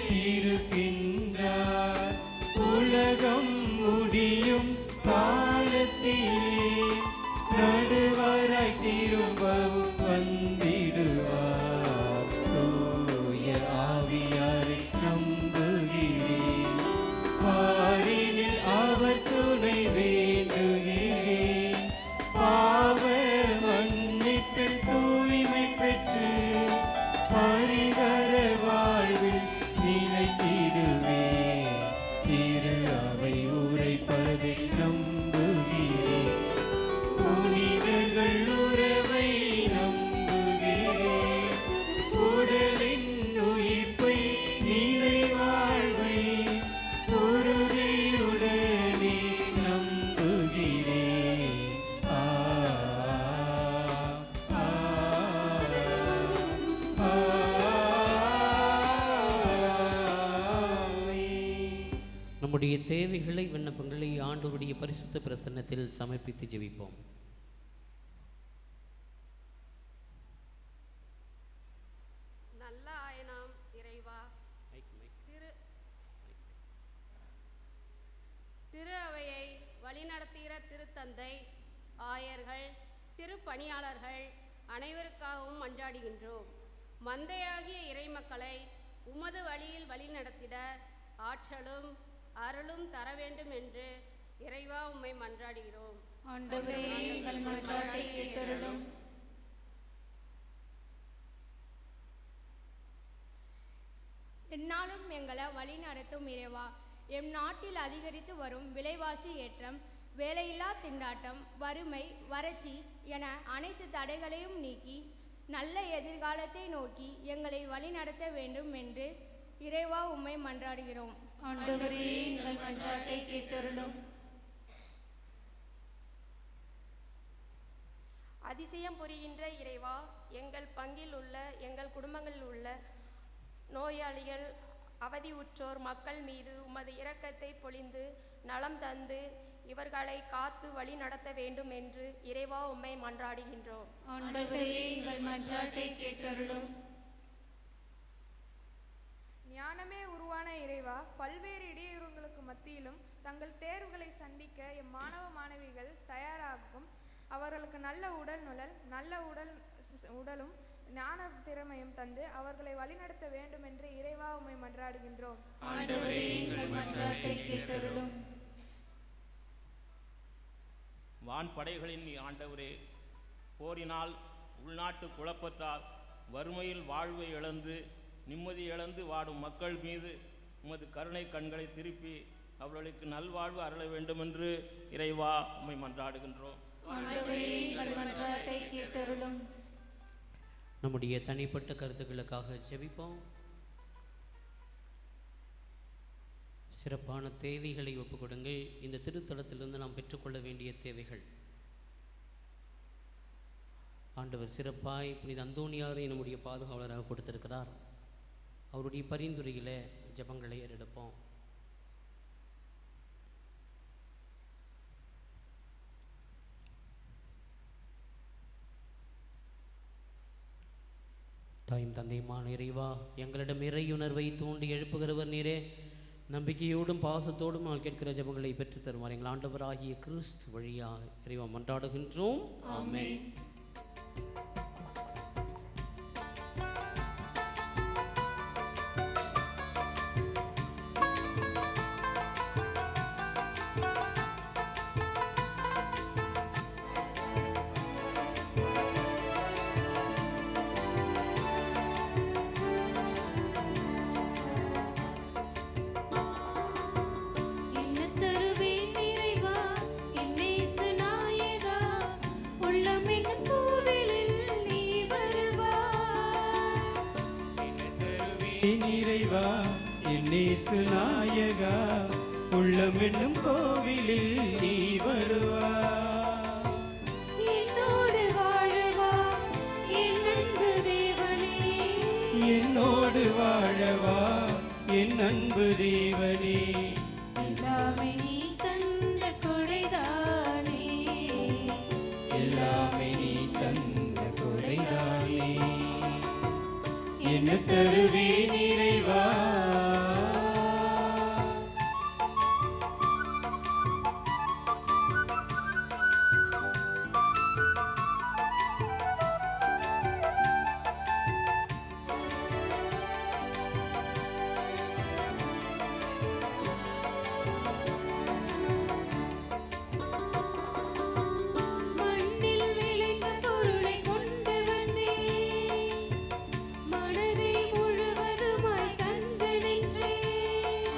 இருக்கின்றார் உலகம் முடியும் காலத்திலே நடுவராய் திரும்பவும் வந்திடுவார் தூய ஆவியாரை நம்புகிறேன் பாரினில் அவர் துணை வேண்டுகிறேன் பாவ மன்னிப்பில் தூய்மை பெற்று பரிகர வாழ்வில் நிலைத்திடுவேன் திரு அவை உரைப்பதை நம்புகிறேன் புனிதர்கள் உறவை நம்புகிறேன் உடலின் உயிர்ப்பை நிலை வாழ்வை உறுதியுடனே நம்புகிறேன் ஆ, ஆ, ஆ, ஆமென். நம்முடைய தேவைகளை விண்ணப்பங்களை ஆண்டவருடைய பரிசுத்த பிரசன்னத்தில் சமர்ப்பித்து ஜெபிப்போம் நல்ல ஆயனாம் இறைவா திரு திரு அவையை வழிநடத்துகிற திருத்தந்தை ஆயர்கள் திருப்பணியாளர்கள் அனைவருக்காகவும் மன்றாடுகின்றோம் மந்தையாகிய இறைமக்களை உமது வழியில் வழிநடத்திட ஆற்றலும் அருளும் தர வேண்டும் என்று இறைவா உம்மை மன்றாடுகிறோம் ஆண்டவரே எங்கள் மன்றாட்டை கேட்டருளும் எந்நாளும் எங்களை வழி நடத்தும் இறைவா எம் நாட்டில் அதிகரித்து வரும் விலைவாசி ஏற்றம் வேலையில்லா திண்டாட்டம் வறுமை வறட்சி என அனைத்து தடைகளையும் நீக்கி நல்ல எதிர்காலத்தை நோக்கி எங்களை வழிநடத்த வேண்டும் என்று இறைவா உம்மை மன்றாடுகிறோம் ஆண்டவரே எங்கள் மன்றாட்டை கேட்டருளும் அதிசயம் புரிகின்ற இறைவா எங்கள் பங்கில் உள்ள எங்கள் குடும்பங்களில் உள்ள நோயாளிகள் அவதியுற்றோர் மக்கள் மீது உமது இரக்கத்தை பொழிந்து நலம் தந்து இவர்களை காத்து வழி நடத்த வேண்டும் என்று இறைவா உம்மை மன்றாடுகின்றோம் ஆண்டவரே எங்கள் மன்றாட்டை கேட்டருளும் ஞானமே உருவான இறைவா பல்வேறு இடையூறுகளுக்கு மத்தியிலும் தங்கள் தேர்வுகளை சந்திக்க எம் மாணவ மாணவிகள் தயாராகும் அவர்களுக்கு நல்ல உடல் நுழல் நல்ல உடல் உடலும் ஞான திறமையும் தந்து அவர்களை வழிநடத்த வேண்டும் என்று இறைவா உம்மை மன்றாடுகின்றோம் ஆண்டவரே எங்கள் மன்றாட்டை கேட்டருளும் வான்படைகளின் ஆண்டவரே போரினால் உள்நாட்டு குழப்பத்தால் வறுமையில் வாழ்வை இழந்து நிம்மதி இழந்து வாடும் மக்கள் மீது உமது கருணை கண்களை திருப்பி அவர்களுக்கு நல்வாழ்வு அருள வேண்டுமென்று இறைவா உம்மை மன்றாடுகின்றோம் ஆண்டவரே எங்கள் மன்றாட்டை கேட்டருளும் நம்முடைய தனிப்பட்ட கருத்துக்களுக்காக ஜெபிப்போம் சிறப்பான தேவைகளை ஒப்புக் கொடுங்கள் இந்த திருத்தலத்திலிருந்து நாம் பெற்றுக்கொள்ள வேண்டிய தேவைகள் ஆண்டவர் சிறப்பாய் புனித அந்தோணியாரை நம்முடைய பாதுகாவலராக கொடுத்திருக்கிறார் அவருடைய பரிந்துரையில ஜெபங்களை ஏறெடுப்போம் தாயும் தந்தையுமான இறைவா எங்களிடம் இறையுணர்வை தூண்டி எழுப்புகிறவர் நீரே நம்பிக்கையோடும் பாசத்தோடும் நாள் கேட்கிற ஜெபங்களை பெற்றுத் தருவார் எங்கள் ஆண்டவராகிய கிறிஸ்து வழியாக இறைவா மன்றாடுகின்றோம் ஆமென் என்ன தருவேன் இறைவா என் நேச நாயகா உள்ளம் என்னும் கோவிலில் நீ வருவாய் என் இறைவா என் நேசு நாயகா உள்ளம் என்னும் கோவிலில் நீ வருவாய் என்னோடு வாழவா என் அன்பு தேவனே என்னோடு வாழவா என் அன்பு தேவனே எல்லாமே நீ தந்த கொடைதானே எல்லாமே நீ தந்த கொடைதானே என்ன தருவேன் இறைவா மண்ணில் விளைந்த பொருளை கொண்டு வந்தேன் மனதை முழுவதுமாய் தந்து நின்றேன்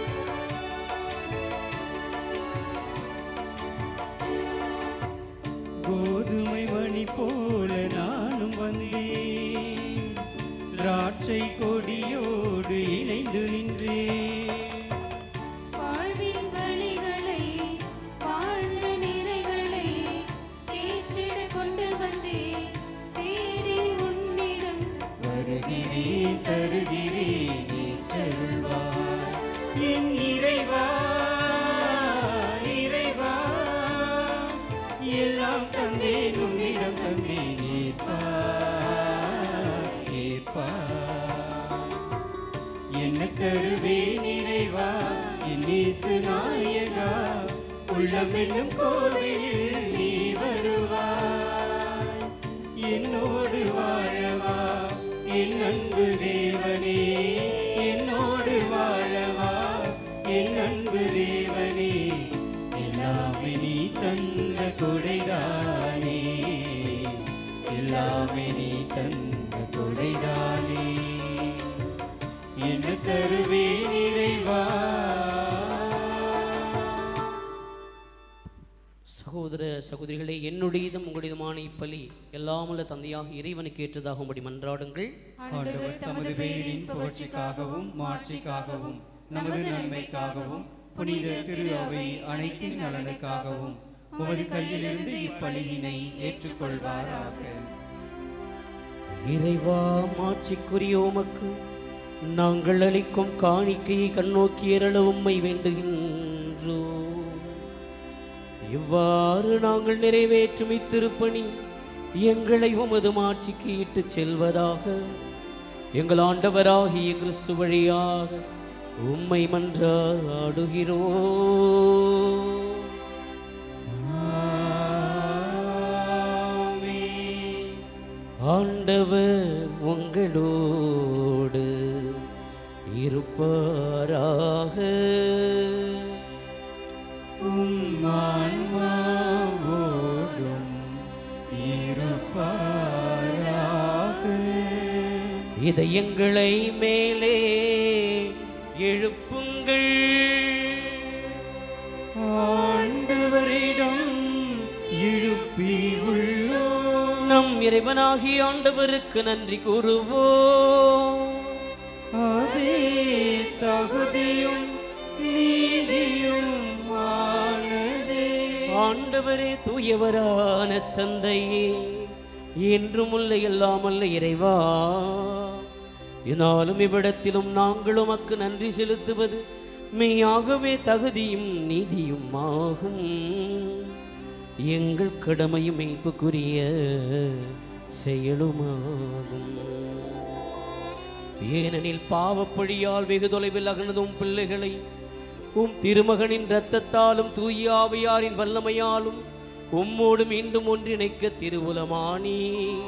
கோதுமை மணி போல நானும் வந்தேன் திராட்சை கொடியோடு இணைந்து நின்றேன் வாழ்வின் வழிகளை வாழ்ந்த நிறைகளை தேற்றிட கொண்டு வந்தேன் தேடி உன்னிடம் வருகிறேன் தருகிறேன் ஏற்றருள்வாய் என் இறைவா இறைவா எல்லாம் தந்தேன் உன்னிடம் தந்தேன் ஏற்பாய் ஏற்பாய் என்ன தருவேன் இறைவா என் இயேசு நாயகா உள்ளம் என்னும் கோவிலில் நீ வருவாய் என்னோடு வாழவா என் அன்பு தேவனே என்னோடு வாழவா என் அன்பு தேவனே எல்லாமே நீ தந்த கொடைதானே எல்லாமே நீ தந்த கொடைதானே என்ன தருவேன் இறைவா சகோதர சகோதரிகளே என்னுடையதும் உங்களுடையதுமான இப்பலி எல்லாமல்ல தந்தையாக இறைவனுக்கு ஏற்றதாகும்படி மன்றாடுங்கள் ஆண்டவர் தமது பெயரின் புகழ்ச்சிக்காகவும் மாட்சிக்காகவும் நமது நன்மைக்காகவும் புனித திரு அவை அனைத்தின் நலனுக்காகவும் உமது கையிலிருந்து இப்பலியினை ஏற்றுக்கொள்வாராக இறைவா மாட்சிக்குரிய உமக்கு நாங்கள் அளிக்கும் காணிக்கையை கண்ணோக்கி எரள உம்மை வேண்டுகின்றோ இவ்வாறு நாங்கள் நிறைவேற்றும் இத்திருப்பணி எங்களை உமது மாட்சிக்கு இட்டுச் செல்வதாக எங்கள் ஆண்டவராகிய கிறிஸ்து வழியாக உம்மை மன்றாடுகிறோ ஆண்டவர் உங்களோடு இருப்பாராக உம்மான்மாவோடும் இருப்பாராக இதை எங்களை மேலே எழுப்புங்கள் ஆண்டவரிடம் எழுப்பி உள்ளோம் நம் இறைவனாகிய ஆண்டவருக்கு நன்றி கூறுவோம் அதே தகுதியும் நீதியும் ஆனதே ஆண்டவரே தூயவரான தந்தையே என்றும் உள்ள எல்லாமல்ல இறைவா இந்நாளும் இவ்விடத்திலும் நாங்கள் உமக்கு நன்றி செலுத்துவது மெய்யாகவே தகுதியும் நீதியும் ஆகும் எங்கள் கடமையும் மீட்புக்குரிய செயலுமாகும் ஏனெனில் பாவப்பழியால் வெகு தொலைவில் அகழ்ந்தும் பிள்ளைகளை உம் திருமகனின் இரத்தத்தாலும் தூய ஆவியாரின் வல்லமையாலும் உம்மோடு மீண்டும் ஒன்றிணைக்க திருவுலமானி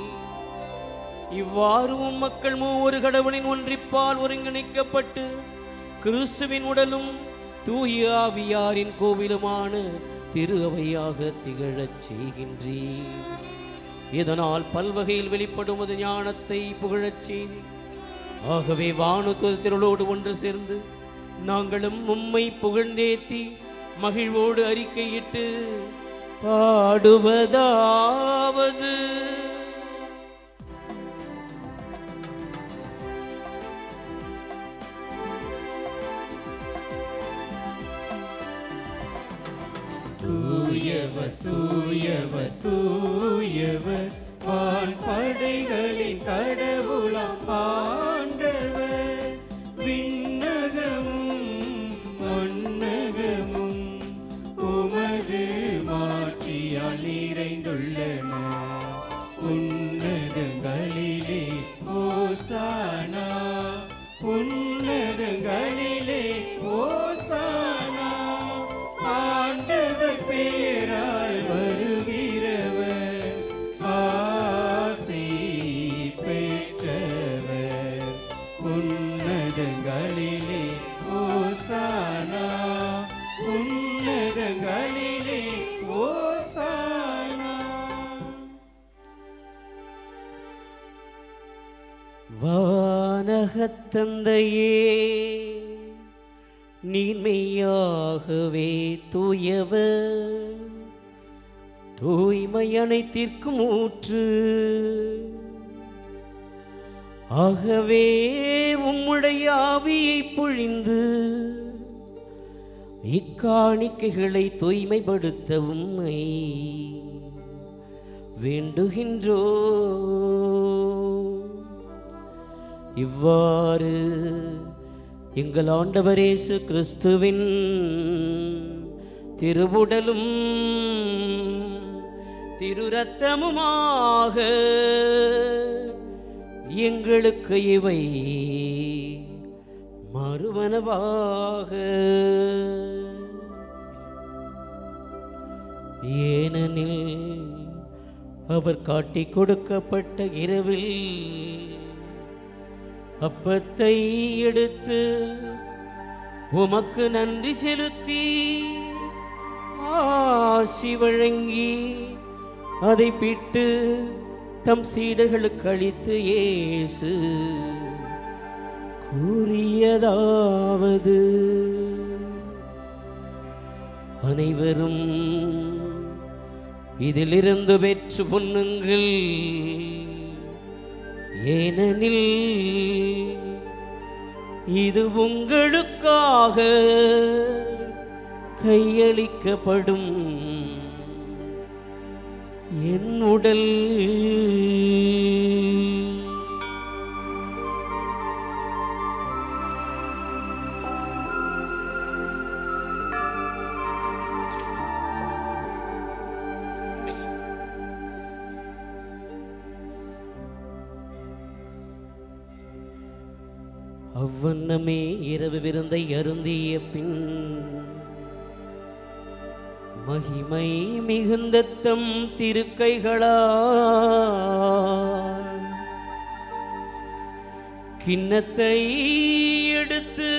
இவ்வாறு உம் மக்கள் மூவொரு கடவுளின் ஒன்றிப்பால் ஒருங்கிணைக்கப்பட்டு கிறிஸ்துவின் உடலும் தூய ஆவியாரின் கோவிலுமான திரு அவையாக திகழச் செய்கின்றீர் இதனால் பல்வகையில் வெளிப்படும் அது ஞானத்தை புகழச் செய்தி ஆகவே வானு திருளோடு ஒன்று சேர்ந்து நாங்களும் உம்மை புகழ்ந்தேத்தி மகிழ்வோடு அறிக்கையிட்டு பாடுவதாவது தூயவர் தூயவர் தூயவர் வான் படைகளின் கடவுளாம் ஆண்டவர் விண்ணகமும் மண்ணகமும் உமது மாட்சியால் நிறைந்துள்ளன உன்னதங்களிலே ஓசானா உன்னதங்களிலே ஓசானா ஆண்டவர் பேரால் வருகிறவர் ஆசி பெற்றவர் உன்னதங்களிலே ஓசானா உன்னதங்களிலே ஓசானா வானகத்தந்தையே நீர்மையாகவே தூயவர் தூய்மை அனைத்திற்கும் ஊற்று ஆகவே உம்முடைய ஆவியை பொழிந்து இக்காணிக்கைகளை தூய்மைப்படுத்த உம்மை வேண்டுகின்றோ இவ்வாறு எங்கள் ஆண்டவரேசு கிறிஸ்துவின் திருவுடலும் திருரத்தமுமாக எங்களுக்கு இவை மறுவனவாக ஏனெனில் அவர் காட்டிக் கொடுக்கப்பட்ட இரவில் அப்பத்தை எடுத்து உமக்கு நன்றி செலுத்தி ஆசி வழங்கி அதை பிட்டு தம் சீடர்களுக்கு அளித்து இயேசு கூறியதாவது அனைவரும் இதிலிருந்து பெற்று பொண்ணுங்கள் ஏனெனில் இது உங்களுக்காக கையளிக்கப்படும் என் உடல் அவ்வண்ணமே இரவு விருந்தை அருந்திய பின் மகிமை மிகுந்த தம் திருக்கைகளா கிண்ணத்தை எடுத்து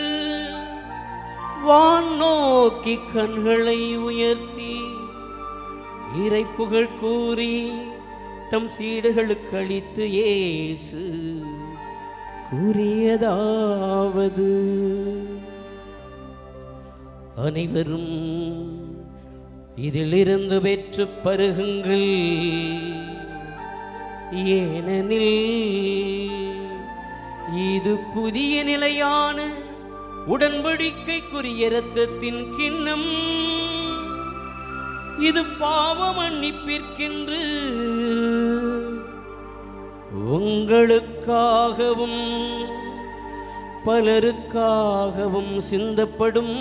வான் நோக்கி கண்களை உயர்த்தி இறை புகழ் கூறி தம் சீடுகளுக்கு அளித்து இயேசு கூறியதாவது அனைவரும் இதிலிருந்து பெற்று பருகுங்கள் ஏனெனில் இது புதிய நிலையான உடன்படிக்கைக்குரிய இரத்தத்தின் கிண்ணம் இது பாவ மன்னிப்பிற்கென்று உங்களுக்காகவும் பலருக்காகவும் சிந்தப்படும்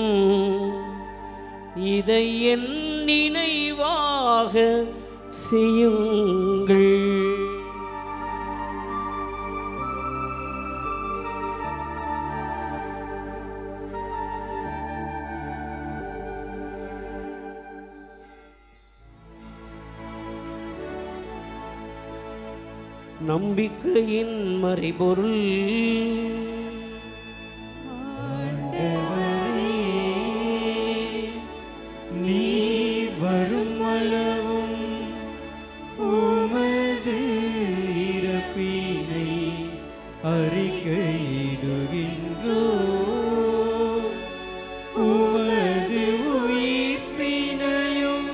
இதை என் நினைவாக செய்யுங்கள் நம்பிக்கையின் மறைபொருள் நீர் வரும் அளவும் உமது இறப்பினை அறிக்கையிடுகின்றோ உமது உயிர்ப்பினையும்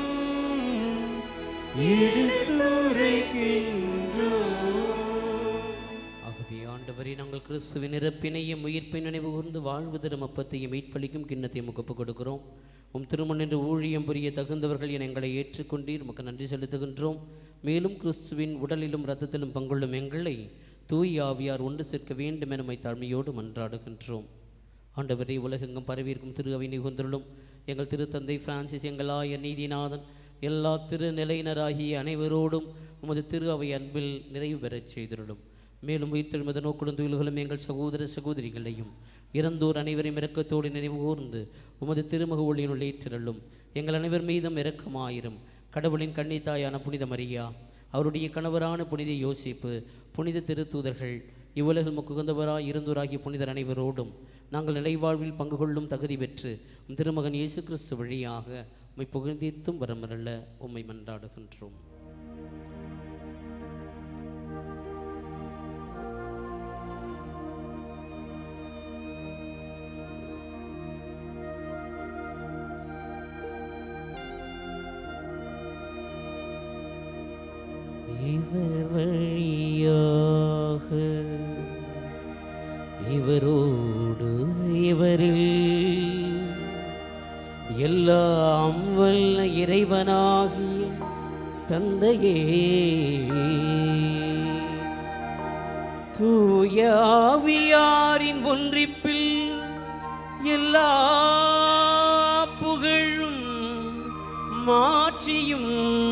எடுத்துரைக்கின்றோ ஆகவே ஆண்டவரே நாங்கள் கிறிஸ்துவின் இறப்பினையும் உயிர்ப்பை நினைவு கூர்ந்து வாழ்வு தரும் அப்பத்தையும் மீட்பளிக்கும் கிண்ணத்தையும் ஒப்புக் கொடுக்கிறோம் உம் திருமண ஊழியம் புரிய தகுந்தவர்கள் என எங்களை ஏற்றுக்கொண்டீர் உமக்கு நன்றி செலுத்துகின்றோம் மேலும் கிறிஸ்துவின் உடலிலும் இரத்தத்திலும் பங்குள்ளும் எங்களை தூய் ஆவியார் ஒன்று சேர்க்க வேண்டும் என உம்மை தாழ்மையோடு மன்றாடுகின்றோம் ஆண்டவரே உலகெங்கும் பரவியிருக்கும் திரு அவை நிகுந்தருளும் எங்கள் திருத்தந்தை பிரான்சிஸ் எங்களாய நீதிநாதன் எல்லா திருநிலையினராகிய அனைவரோடும் உமது திரு அவை அன்பில் நிறைவு பெறச் செய்திருளும் மேலும் உயிர்த்தெழுமத நோக்குடன் துயில்களும் எங்கள் சகோதர சகோதரிகளையும் இறந்தோர் அனைவரையும் இரக்கத்தோடு நினைவு கூர்ந்து உமது திருமுக ஒளியினுள் ஏற்றிருளும் எங்கள் அனைவர் மீதும் இரக்கமாயிரும் கடவுளின் கன்னித்தாயான புனித மரியா அவருடைய கணவரான புனித யோசிப்பு புனித திருத்தூதர்கள் இவ்வுலகில் முக்குகந்தவராய் இருந்தோராகிய புனிதர் அனைவரோடும் நாங்கள் நிலைவாழ்வில் பங்கு கொள்ளும் தகுதி பெற்று உம் திருமகன் இயேசு கிறிஸ்து வழியாக உம்மை புகழ்ந்தீர்த்தும் வரமரல்ல உம்மை மன்றாடுகின்றோம் இவர் வழியாக இவரோடு இவரில் எல்லாம் வல்ல இறைவனாகிய தந்தையே தூயாவியாரின் ஒன்றிப்பில் எல்லா புகழும் மாட்சியும்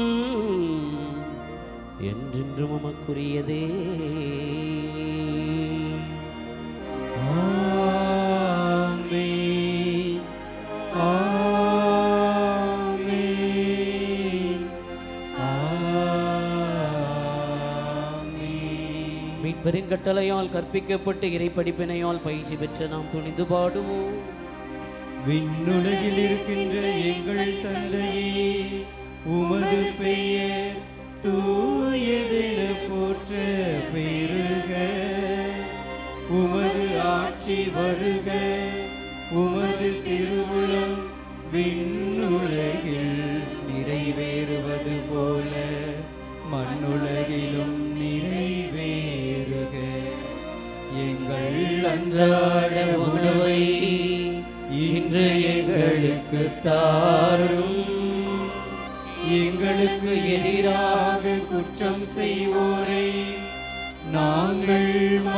என்றென்றும் உமக்குரியதே ஆமென். ஆமென். ஆமென். மீட்பரின் கட்டளையால் கற்பிக்கப்பட்டு இறைப்படிப்பினையால் பயிற்சி பெற்ற நாம் துணிந்து பாடுவோம் விண்ணுலகில் இருக்கின்ற எங்கள் தந்தையே உமது பெயர் தூயதென போற்ற பெருக உமது ஆட்சி வருக உமது திருவுளம் விண்ணுலகில் நிறைவேறுவது போல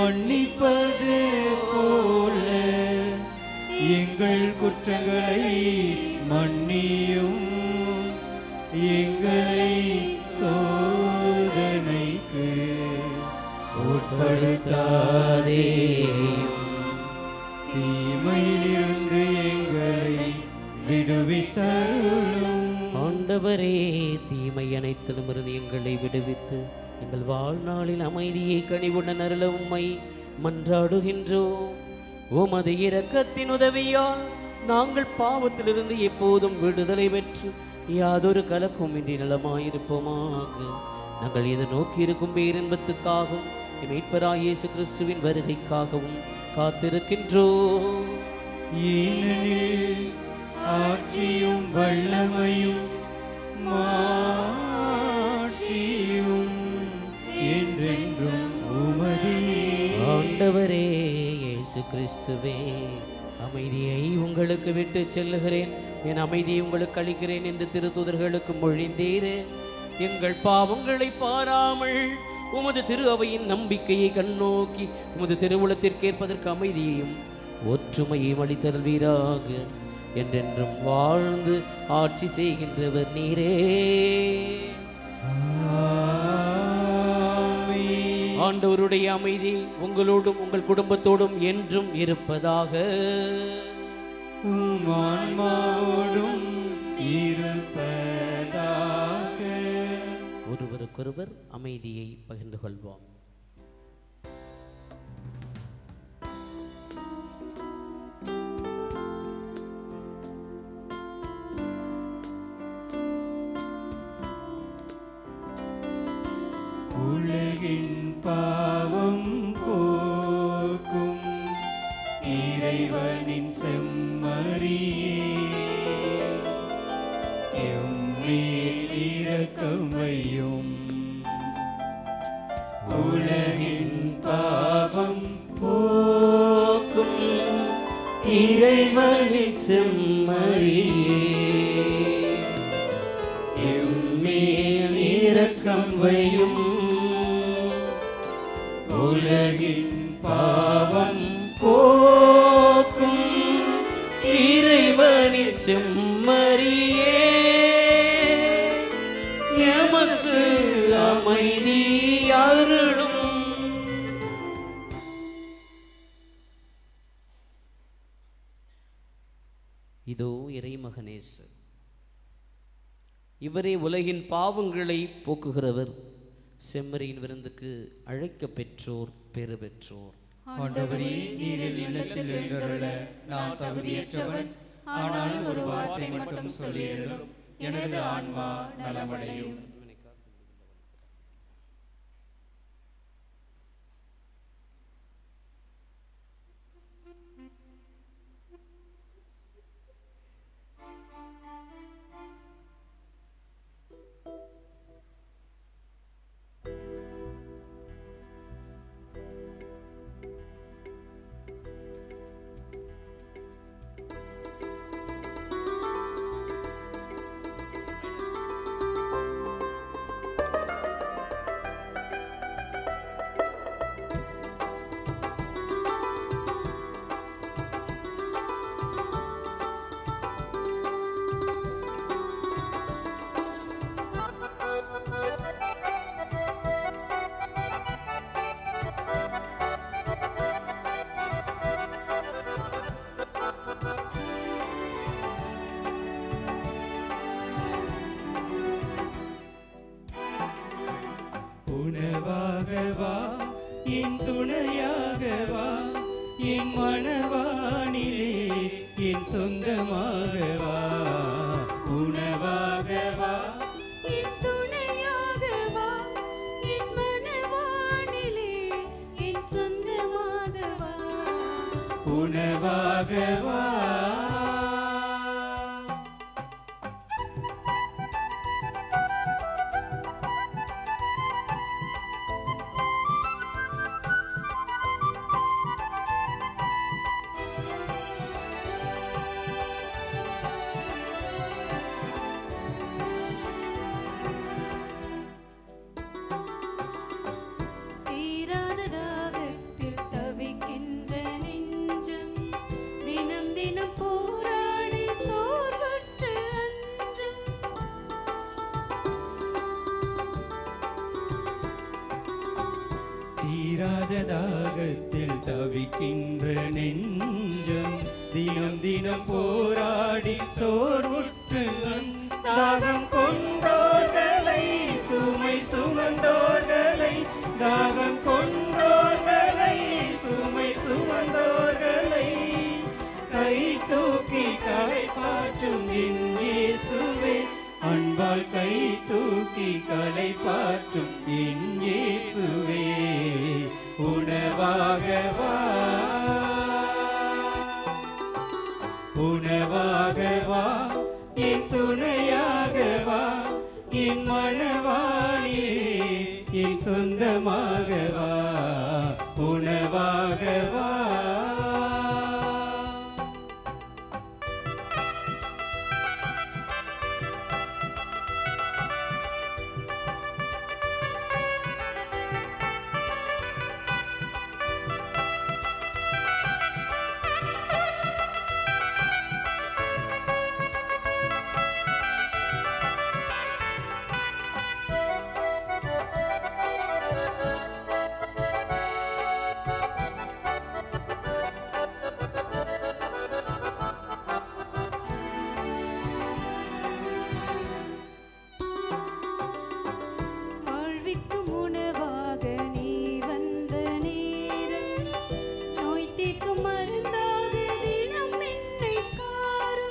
மன்னிப்பது போல எங்கள் குற்றங்களை மன்னியும் எங்களை சோதனைக்கு உட்படுத்தாதேயும் தீமையிலிருந்து எங்களை விடுவித்தருளும் ஆண்டவரே தீமை அனைத்திலும் இருந்து எங்களை விடுவித்து எங்கள் வாழ்நாளில் அமைதியை கனிவுடன் அருள உம்மை மன்றாடுகின்றோம் உமது இரக்கத்தின் உதவியால் நாங்கள் பாவத்திலிருந்து எப்போதும் விடுதலை பெற்று யாதொரு கலக்கமின்றி நலமாயிருப்போமாக நாங்கள் இதை நோக்கி இருக்கும் பேரின்பத்துக்காகவும் மீட்பராய் இயேசு கிறிஸ்துவின் வருகைக்காகவும் காத்திருக்கின்றோம் ஏனெனில் ஆட்சியும் வல்லமையும் மாட்சியும் என்றென்றும் உமதே ஆண்டவரே இயேசு கிறிஸ்துவே அமைதியை உங்களுக்கு விட்டு செல்லுகிறேன் என் அமைதியை உங்களுக்கு அளிக்கிறேன் என்று திருத்தூதர்களுக்கு மொழிந்தீரே எங்கள் பாவங்களை பாராமல் உமது திரு அவையின் நம்பிக்கையை கண்ணோக்கி உமது திருவுளத்திற்கேற்பதற்கு அமைதியையும் ஒற்றுமையையும் அளித்தருள்வீராக என்றென்றும் வாழ்ந்து ஆட்சி செய்கின்றவர் நீரே ஆண்டவருடைய அமைதி உங்களோடும் உங்கள் குடும்பத்தோடும் என்றும் இருப்பதாக உம் ஆன்மாவோடும் இருப்பதாக ஒருவருக்கொருவர் அமைதியை பகிர்ந்து கொள்வோம் உலகின் பாவம் போக்கும் இறைவனின் செம்மறியே எம்மேல் இரக்கம் வையும் உலகின் பாவம் போக்கும் இறைவனின் செம்மறியே எம்மேல் இரக்கம் வையும் உலகின் பாவம் போக்கும் இறைவனின் செம்மறியே எமக்கு அமைதி அருளும் இதோ இறைமகனேசு இவரே உலகின் பாவங்களை போக்குகிறவர் செம்மறியின் விருந்துக்கு அழைக்க பெற்றோர் பெறு பெற்றோர் ஆண்டவரே நீர் என் இல்லத்தில் எழுந்தருள நான் தகுதியற்றவன் ஆனால் ஒரு வார்த்தை மட்டும் சொல்லியருளும் எனது ஆன்மா நலமடையும் உணவாக வா என் துணையாக வா என் மனவானிலே என் சொந்தமாக வா உணவாக வா என் துணையாக வா என் மனவானிலே என் சொந்தமாக வா உணவாக வா தீராத தாகத்தில் தீராத தாகத்தில் தவிக்கின்ற நெஞ்சம் தினம் தினம் போராடி சோர்வுற்று வந் தாகம் கொண்டோர்களை சுமை சுமந்தோர்களை தாகம் கொண்டோர்களை சுமை சுமந்தோர்களை கை தூக்கி களை பாற்றும் என் இயேசுவே அன்பால் கை தூக்கி களை பாற்றும் என் இயேசுவே உணவாக வா உணவாக வா என் துணையாக வா என் மனவாளியே என் சொந்தமாக வா உணவாக வா வாழ்விக்கும் உணவாக நீ வந்த நேரம் நோய் தீர்க்கும் மருந்தாக தினம் என்னை காரும்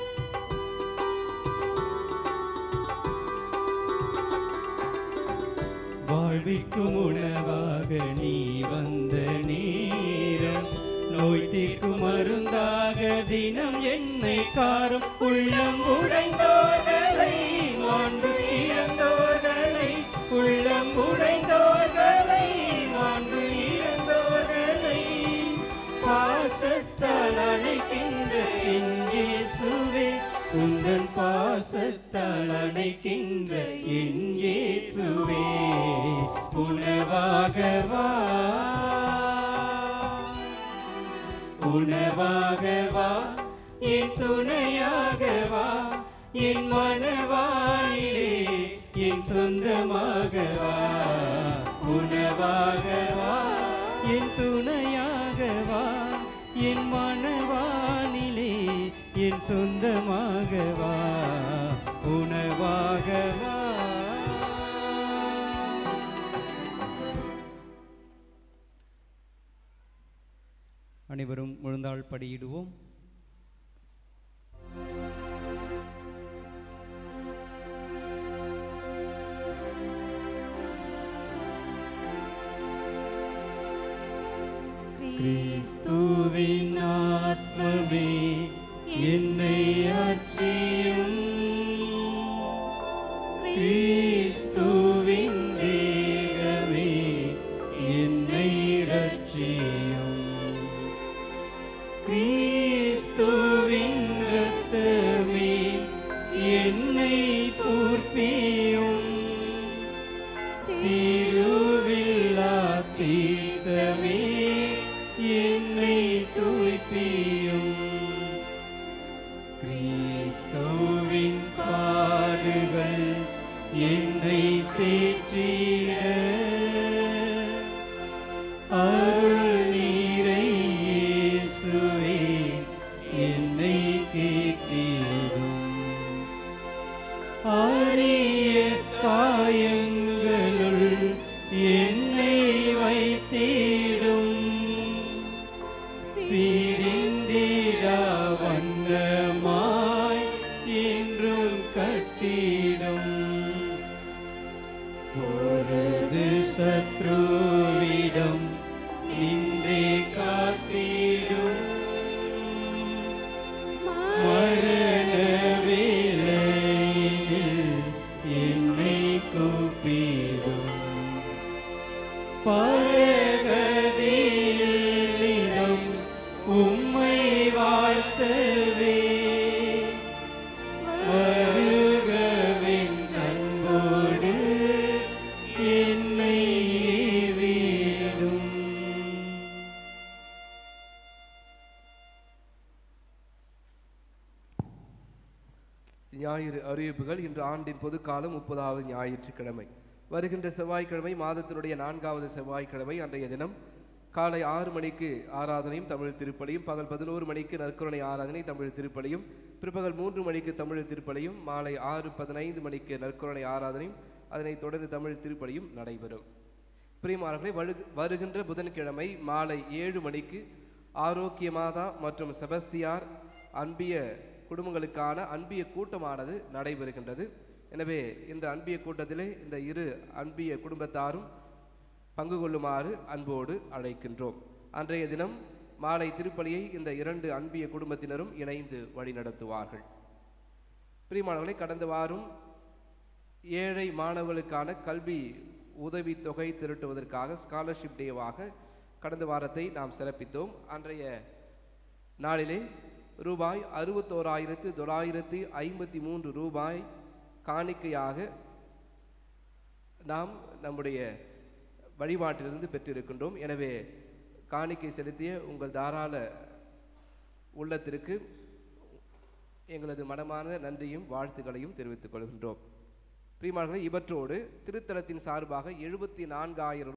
வாழ்விக்கும் உணவாக நீ வந்த நேரம் நோய் தீர்க்கும் மருந்தாக தினம் என்னை காரும் உள்ளம் உடைந்தோர்களை மாண்டு இழந்தோர்களை உள்ளம் உடைந்தோர்களை மாண்டு இழந்தோர்களை பாசத்தால் அணைக்கின்ற என் இயேசுவே உந்தன் பாசத்தால் அணைக்கின்ற என் இயேசுவே உணவாக வா உணவாக வா என் துணையாக வா என் மனவாளிலே என் சொந்தமாக வா உணவாக வா என் துணையாக வா என் மனவானிலே என் சொந்தமாக வா உணவாக வா அனைவரும் முழுந்தாள் படியிடுவோம் கிறிஸ்துவின் ஆத்மமே என்னை அர்ச்சியும் கிறிஸ்துவின் தேகமே என்னை ரட்சியும் கிறிஸ்துவின் இரத்தமே என்னை பூர்ப்பியும் திருவிழா தீர்த்தமே என்னை தூய்ப்பியும் கிறிஸ்துவின் பாடுகள் என்னை தேற்றிட அருள் நீரை இயேசுவே என்னை கேட்டிடும் அரிய காயங்களுள் என்னை வைத்திடும் பிரிந்திடா வண்ணமாய் என்றும் கட்டிடும் பொருது சத்ருவிடம் நின்றே காத்திடும் மரண வேளையில் என்னை கூப்பிடும் பரகதியிடம் உம்மை வாழ்த்தவே வருகவின் அன்போடு என்னை வீடும் ஞாயிறு அறிவிப்புகள் இன்று ஆண்டின் பொதுக்காலம் முப்பதாவது ஞாயிற்றுக்கிழமை வருகின்ற செவ்வாய்க்கிழமை மாதத்தினுடைய நான்காவது செவ்வாய்க்கிழமை அன்றைய தினம் காலை ஆறு மணிக்கு ஆராதனையும் தமிழ் திருப்பலியும் பகல் பதினோரு மணிக்கு நற்கருணை ஆராதனை தமிழ் திருப்பலியும் பிற்பகல் மூன்று மணிக்கு தமிழ் திருப்பலியும் மாலை ஆறு பதினைந்து மணிக்கு நற்கருணை ஆராதனையும் அதனைத் தொடர்ந்து தமிழ் திருப்பலியும் நடைபெறும் பிரியமானவர்களே வரு வருகின்ற புதன்கிழமை மாலை ஏழு மணிக்கு ஆரோக்கிய மாதா மற்றும் செபஸ்தியார் அன்பிய குடும்பங்களுக்கான அன்பிய கூட்டமானது நடைபெறுகின்றது எனவே இந்த அன்பிய கூட்டத்திலே இந்த இரு அன்பிய குடும்பத்தாரும் பங்கு கொள்ளுமாறு அன்போடு அழைக்கின்றோம் அன்றைய தினம் மாலை திருப்பலியை இந்த இரண்டு அன்பிய குடும்பத்தினரும் இணைந்து வழிநடத்துவார்கள் பிரியமானவர்களை கடந்த வாரம் ஏழை மாணவர்களுக்கான கல்வி உதவித்தொகை திரட்டுவதற்காக ஸ்காலர்ஷிப் டேவாக கடந்த வாரத்தை நாம் சிறப்பித்தோம் அன்றைய நாளிலே ரூபாய் அறுபத்தோராயிரத்து தொள்ளாயிரத்து ஐம்பத்தி மூன்று ரூபாய் காணிக்கையாக நாம் நம்முடைய வழிபாட்டிலிருந்து பெற்றிருக்கின்றோம் எனவே காணிக்கை செலுத்திய உங்கள் தாராள உள்ளத்திற்கு எங்களது மனமான நன்றியும் வாழ்த்துக்களையும் தெரிவித்துக் கொள்கின்றோம் பிரியமானவர்களே இவற்றோடு திருத்தலத்தின் சார்பாக எழுபத்தி நான்காயிரம்